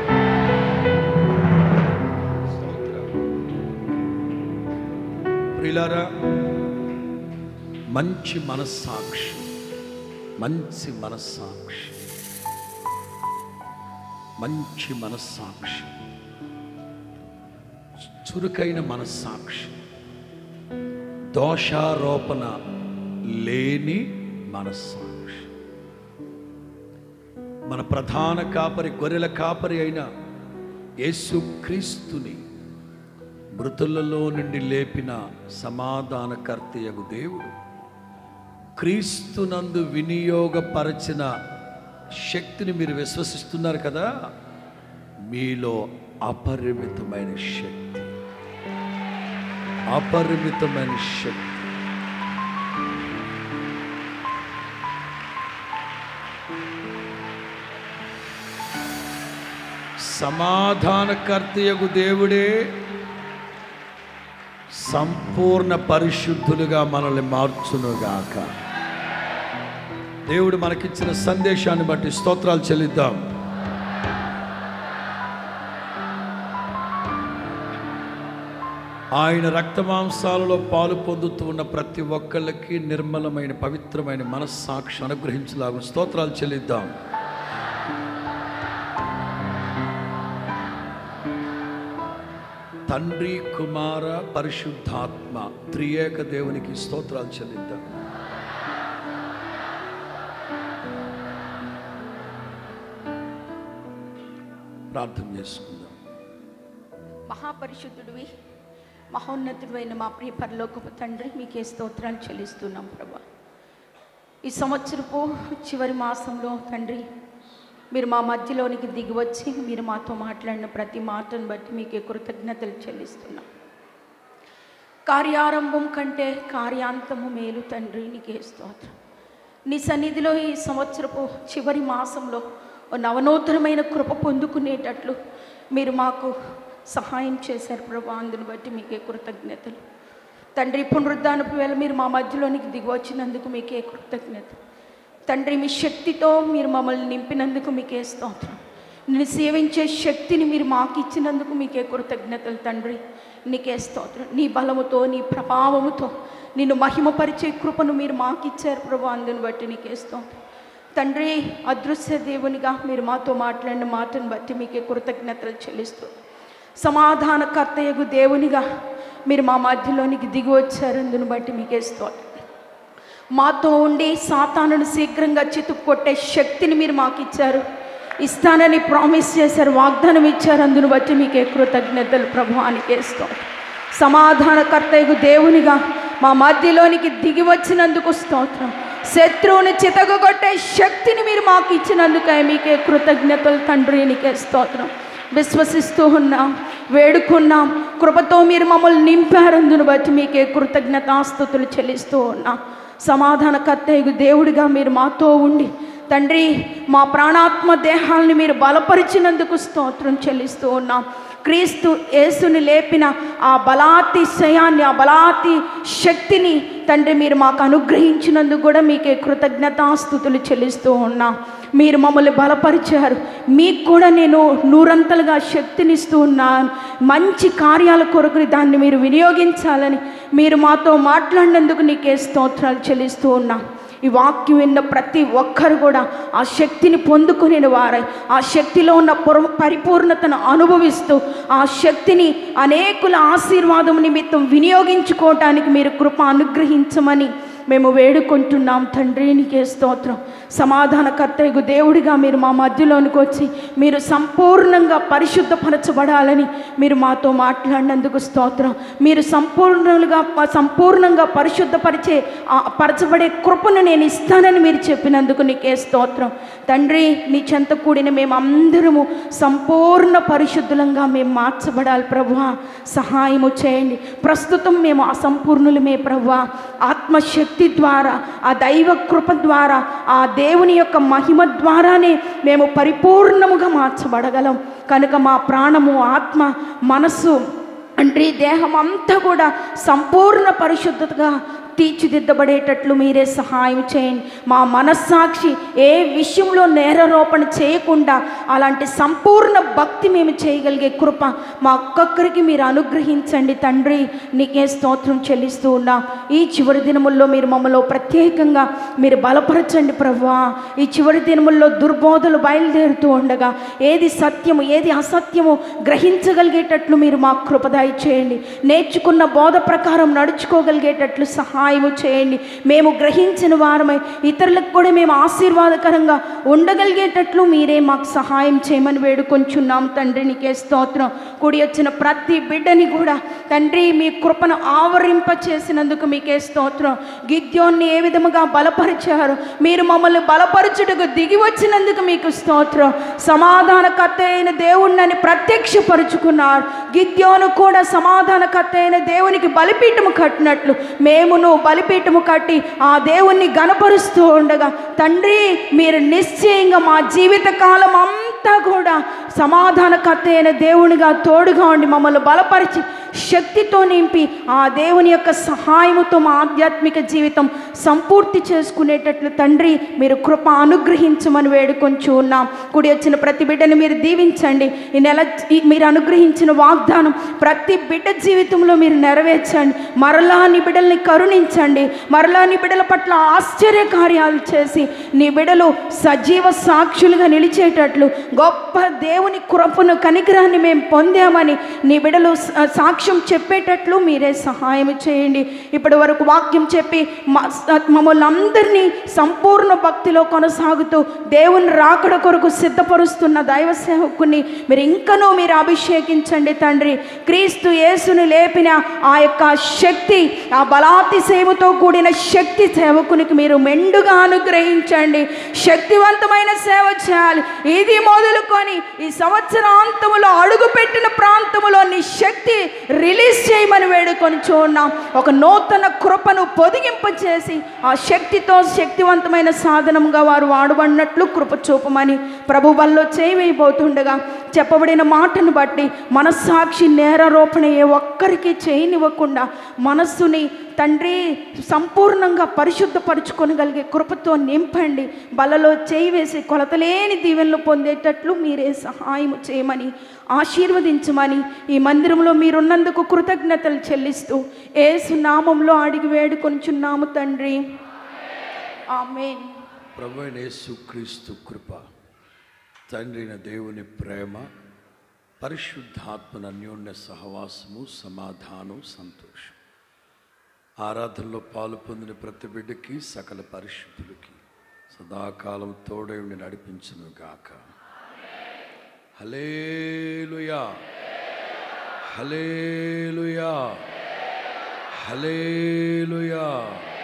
ప్రిలారా మంచి మనస్సాక్షి మంచి మనస్సాక్షి మంచి మనస్సాక్షి చురుకైన మనస్సాక్షి దోషారోపణ లేని మనస్సాక్షి మన ప్రధాన కాపరి గొర్రెల కాపరి అయిన యేసుక్రీస్తుని మృతులలో నుండి లేపిన సమాధానకర్తయగు దేవుడు క్రీస్తునందు వినియోగపరచిన శక్తిని మీరు విశ్వసిస్తున్నారు కదా మీలో అపరిమితమైన శక్తి అపరిమితమైన శక్తి సమాధానకర్తయగు దేవుడే సంపూర్ణ పరిశుద్ధులుగా మనల్ని మార్చునుగాక దేవుడు మనకిచ్చిన సందేశాన్ని బట్టి స్తోత్రాలు చెల్లిద్దాం ఆయన రక్తమాంసాలలో పాలు పొందుతూ ఉన్న ప్రతి ఒక్కళ్ళకి నిర్మలమైన పవిత్రమైన మనస్సాక్షి అనుగ్రహించలాగా స్తోత్రాలు చెల్లిద్దాం తండ్రి కుమార పరిశుద్ధాత్మ త్రియేక దేవునికి స్తోత్రాలు చెల్లిద్దాం ప్రార్థన చేసుకుందాం మహాపరిశుద్ధుడివి మహోన్నతుడైన మా ప్రియ పరలోకపు తండ్రి మీకే స్తోత్రాలు చెల్లిస్తున్నాం ప్రభా ఈ సంవత్సరపు చివరి మాసంలో తండ్రి మీరు మా మధ్యలోనికి దిగివచ్చి మీరు మాతో మాట్లాడిన ప్రతి మాటను బట్టి మీకే కృతజ్ఞతలు చెల్లిస్తున్నాం కార్యారంభం కంటే కార్యాంతము మేలు తండ్రి నీకే స్తోత్రం నీ సన్నిధిలో ఈ సంవత్సరపు చివరి మాసంలో ఓ నవనూతనమైన కృప పొందుకునేటట్లు మీరు మాకు సహాయం చేశారు ప్రభా అందుని బట్టి మీకే కృతజ్ఞతలు తండ్రి పునరుద్ధానపు వేళ మీరు మా మధ్యలోనికి దిగి వచ్చినందుకు మీకే కృతజ్ఞత తండ్రి మీ శక్తితో మీరు మమ్మల్ని నింపినందుకు మీకే స్తోత్రం నిన్ను సేవించే శక్తిని మీరు మాకు ఇచ్చినందుకు మీకే కృతజ్ఞతలు తండ్రి నీకే స్తోత్రం నీ బలముతో నీ ప్రభావముతో నిన్ను మహిమపరిచే కృపను మీరు మాకు ఇచ్చారు ప్రభు అందుని బట్టి నీకే స్తోత్రం తండ్రి అదృశ్య దేవునిగా మీరు మాతో మాట్లాడిన మాటను బట్టి మీకే కృతజ్ఞతలు చెల్లిస్తూ సమాధానకర్తయ్యకు దేవునిగా మీరు మా మధ్యలోనికి దిగి వచ్చారు అందుని బట్టి మీకే స్తోత్రం మాతో ఉండి సాతానును శీఘ్రంగా చితుకు కొట్టే శక్తిని మీరు మాకు ఇచ్చారు ఇస్తానని ప్రామిస్ చేశారు వాగ్దానం ఇచ్చారు అందును బట్టి మీకే కృతజ్ఞతలు ప్రభువానికి ఇస్తాం సమాధానకర్తయ్యకు దేవునిగా మా మధ్యలోనికి దిగి వచ్చినందుకు స్తోత్రం శత్రువుని చితగొట్టే శక్తిని మీరు మాకు ఇచ్చినందుకే మీకే కృతజ్ఞతలు తండ్రి నీకే స్తోత్రం విశ్వసిస్తూ ఉన్నాం వేడుకున్నాం కృపతో మీరు మమ్మల్ని నింపారందును బట్టి మీకే కృతజ్ఞతాస్థుతులు చెల్లిస్తూ ఉన్నాం సమాధానకర్తయ్యకు దేవుడిగా మీరు మాతో ఉండి తండ్రి మా ప్రాణాత్మ దేహాలని మీరు బలపరిచినందుకు స్తోత్రం చెల్లిస్తూ ఉన్నాం క్రీస్తు యేసుని లేపిన ఆ బలాతిశయాన్ని ఆ బలాతి శక్తిని తండ్రి మీరు మాకు అనుగ్రహించినందుకు కూడా మీకే కృతజ్ఞతాస్థుతులు చెల్లిస్తూ ఉన్నా మీరు మమ్మల్ని బలపరిచారు మీకు కూడా నేను నూరంతలుగా శక్తినిస్తూ ఉన్నాను మంచి కార్యాల కొరకు దాన్ని మీరు వినియోగించాలని మీరు మాతో మాట్లాడినందుకు నీకే స్తోత్రాలు చెల్లిస్తూ ఉన్నా ఈ వాక్యం విన్న ప్రతి ఒక్కరు కూడా ఆ శక్తిని పొందుకునే వారై ఆ శక్తిలో ఉన్న పుర- పరిపూర్ణతను అనుభవిస్తూ ఆ శక్తిని అనేకుల ఆశీర్వాదం నిమిత్తం వినియోగించుకోవటానికి మీరు కృప అనుగ్రహించమని మేము వేడుకుంటున్నాం తండ్రి నీకే స్తోత్రం సమాధానకర్తయ్యకు దేవుడిగా మీరు మా మధ్యలోనికి వచ్చి మీరు సంపూర్ణంగా పరిశుద్ధపరచబడాలని మీరు మాతో మాట్లాడినందుకు స్తోత్రం మీరు సంపూర్ణులుగా సంపూర్ణంగా పరిశుద్ధపరిచే ఆ పరచబడే కృపను నేను ఇస్తానని మీరు చెప్పినందుకు నీకే స్తోత్రం తండ్రి నీ చెంత కూడిన మేము అందరము సంపూర్ణ పరిశుద్ధులంగా మేము మార్చబడాలి ప్రభువా సహాయము చేయండి ప్రస్తుతం మేము అసంపూర్ణులమే ప్రభువా ఆత్మశక్తి ద్వారా ఆ దైవ కృప ద్వారా ఆ దేవుని యొక్క మహిమ ద్వారానే మేము పరిపూర్ణముగా మార్చబడగలం కనుక మా ప్రాణము ఆత్మ మనస్సు అంటే దేహం అంతా కూడా సంపూర్ణ పరిశుద్ధతగా తీర్చిదిద్దబడేటట్లు మీరే సహాయం చేయండి మా మనస్సాక్షి ఏ విషయంలో నేరారోపణ చేయకుండా అలాంటి సంపూర్ణ భక్తి మేము చేయగలిగే కృప మా ఒక్కొక్కరికి మీరు అనుగ్రహించండి తండ్రి నీకే స్తోత్రం చెల్లిస్తూ ఉన్నాం ఈ చివరి దినముల్లో మీరు మమ్మల్ని ప్రత్యేకంగా మీరు బలపరచండి ప్రభువా ఈ చివరి దినముల్లో దుర్బోధలు బయలుదేరుతూ ఉండగా ఏది సత్యము ఏది అసత్యము గ్రహించగలిగేటట్లు మీరు మా కృపదాయి చేయండి నేర్చుకున్న బోధ ప్రకారం నడుచుకోగలిగేటట్లు సహాయము చేయండి మేము గ్రహించిన వారమై ఇతరులకు కూడా మేము ఆశీర్వాదకరంగా ఉండగలిగేటట్లు మీరే మాకు సహాయం చేయమని వేడుకొంచున్నాం తండ్రి నీకే స్తోత్రం కూడి వచ్చిన ప్రతి బిడ్డని కూడా తండ్రి మీ కృపను ఆవరింప చేసినందుకు మీకే స్తోత్రం గిద్యోన్ని ఏ విధముగా బలపరిచారు మీరు మమ్మల్ని బలపరచుటకు దిగి వచ్చినందుకు మీకు స్తోత్రం సమాధానకర్త అయిన దేవుణ్ణని ప్రత్యక్షపరుచుకున్నారు గిద్యోను కూడా సమాధానకర్త అయిన దేవునికి బలిపీఠము కట్టినట్లు మేమును బలిపీఠము కట్టి ఆ దేవుణ్ణి గనపరుస్తూ ఉండగా తండ్రి మీరు నిశ్చయంగా మా జీవిత కాలం అంతా కూడా సమాధానకర్త అయిన దేవునిగా తోడుగా ఉండి మమ్మల్ని బలపరిచి శక్తితో నింపి ఆ దేవుని యొక్క సహాయముతో మా ఆధ్యాత్మిక జీవితం సంపూర్తి చేసుకునేటట్లు తండ్రి మీరు కృప అనుగ్రహించమని వేడుకొంచు ఉన్నాం కుడి వచ్చిన ప్రతి బిడ్డను మీరు దీవించండి ఈ నెల ఈ మీరు అనుగ్రహించిన వాగ్దానం ప్రతి బిడ్డ జీవితంలో మీరు నెరవేర్చండి మరలా నీ బిడ్డల్ని కరుణించండి మరలా నీ బిడ్డల పట్ల ఆశ్చర్య కార్యాలు చేసి నీ బిడ్డలు సజీవ సాక్షులుగా నిలిచేటట్లు గొప్ప దేవుని కృపను కనికరాన్ని మేము పొందామని నీ బిడ్డలు స- సాక్ష్యం చెప్పేటట్లు మీరే సహాయం చేయండి ఇప్పటి వరకు వాక్యం చెప్పి మా- స- మమ్మల్ని అందరినీ సంపూర్ణ భక్తిలో కొనసాగుతూ దేవుని రాకడ కొరకు సిద్ధపరుస్తున్న దైవ సేవకుని మీరు ఇంకనూ మీరు అభిషేకించండి తండ్రి క్రీస్తు యేసుని లేపిన ఆ యొక్క శక్తి ఆ బలాతిశయముతో కూడిన శక్తి సేవకునికి మీరు మెండుగా అనుగ్రహించండి శక్తివంతమైన సేవ చేయాలి ఇది మొదలుకొని ఈ సంవత్సరాంతములో అడుగుపెట్టిన ప్రాంతములో నీ శక్తి రిలీజ్ చేయమని వేడుకొని చూన్నాం ఒక నూతన కృపను పొదిగింప చేసి ఆ శక్తితో శక్తివంతమైన సాధనంగా వారు వాడబడినట్లు కృప చూపమని ప్రభు వల్ల చేయవేయబోతుండగా చెప్పబడిన మాటను బట్టి మనస్సాక్షి నేరారోపణ ఏ ఒక్కరికి చేయనివ్వకుండా మనస్సుని తండ్రి సంపూర్ణంగా పరిశుద్ధపరచుకొనగలిగే కృపతో నింపండి బలలో చేయి వేసి కొలతలేని దీవెనలు పొందేటట్లు మీరే సహాయం చేయమని ఆశీర్వదించమని ఈ మందిరంలో మీరున్నందుకు కృతజ్ఞతలు చెల్లిస్తూ ఏసు నామంలో అడిగి వేడుకొంచున్నాము తండ్రి ఆమేన్ ప్రభు అయిన యేసుక్రీస్తు కృప తండ్రి అయిన దేవుని ప్రేమ పరిశుద్ధాత్మన అన్యోన్య సహవాసము సమాధానం సంతోషం ఆరాధనలో పాలు పొందిన ప్రతి బిడ్డకి సకల పరిశుద్ధులకి సదాకాలం తోడై ఉండి నడిపించును గాక హలేలుయా హలేలుయా హలేలుయా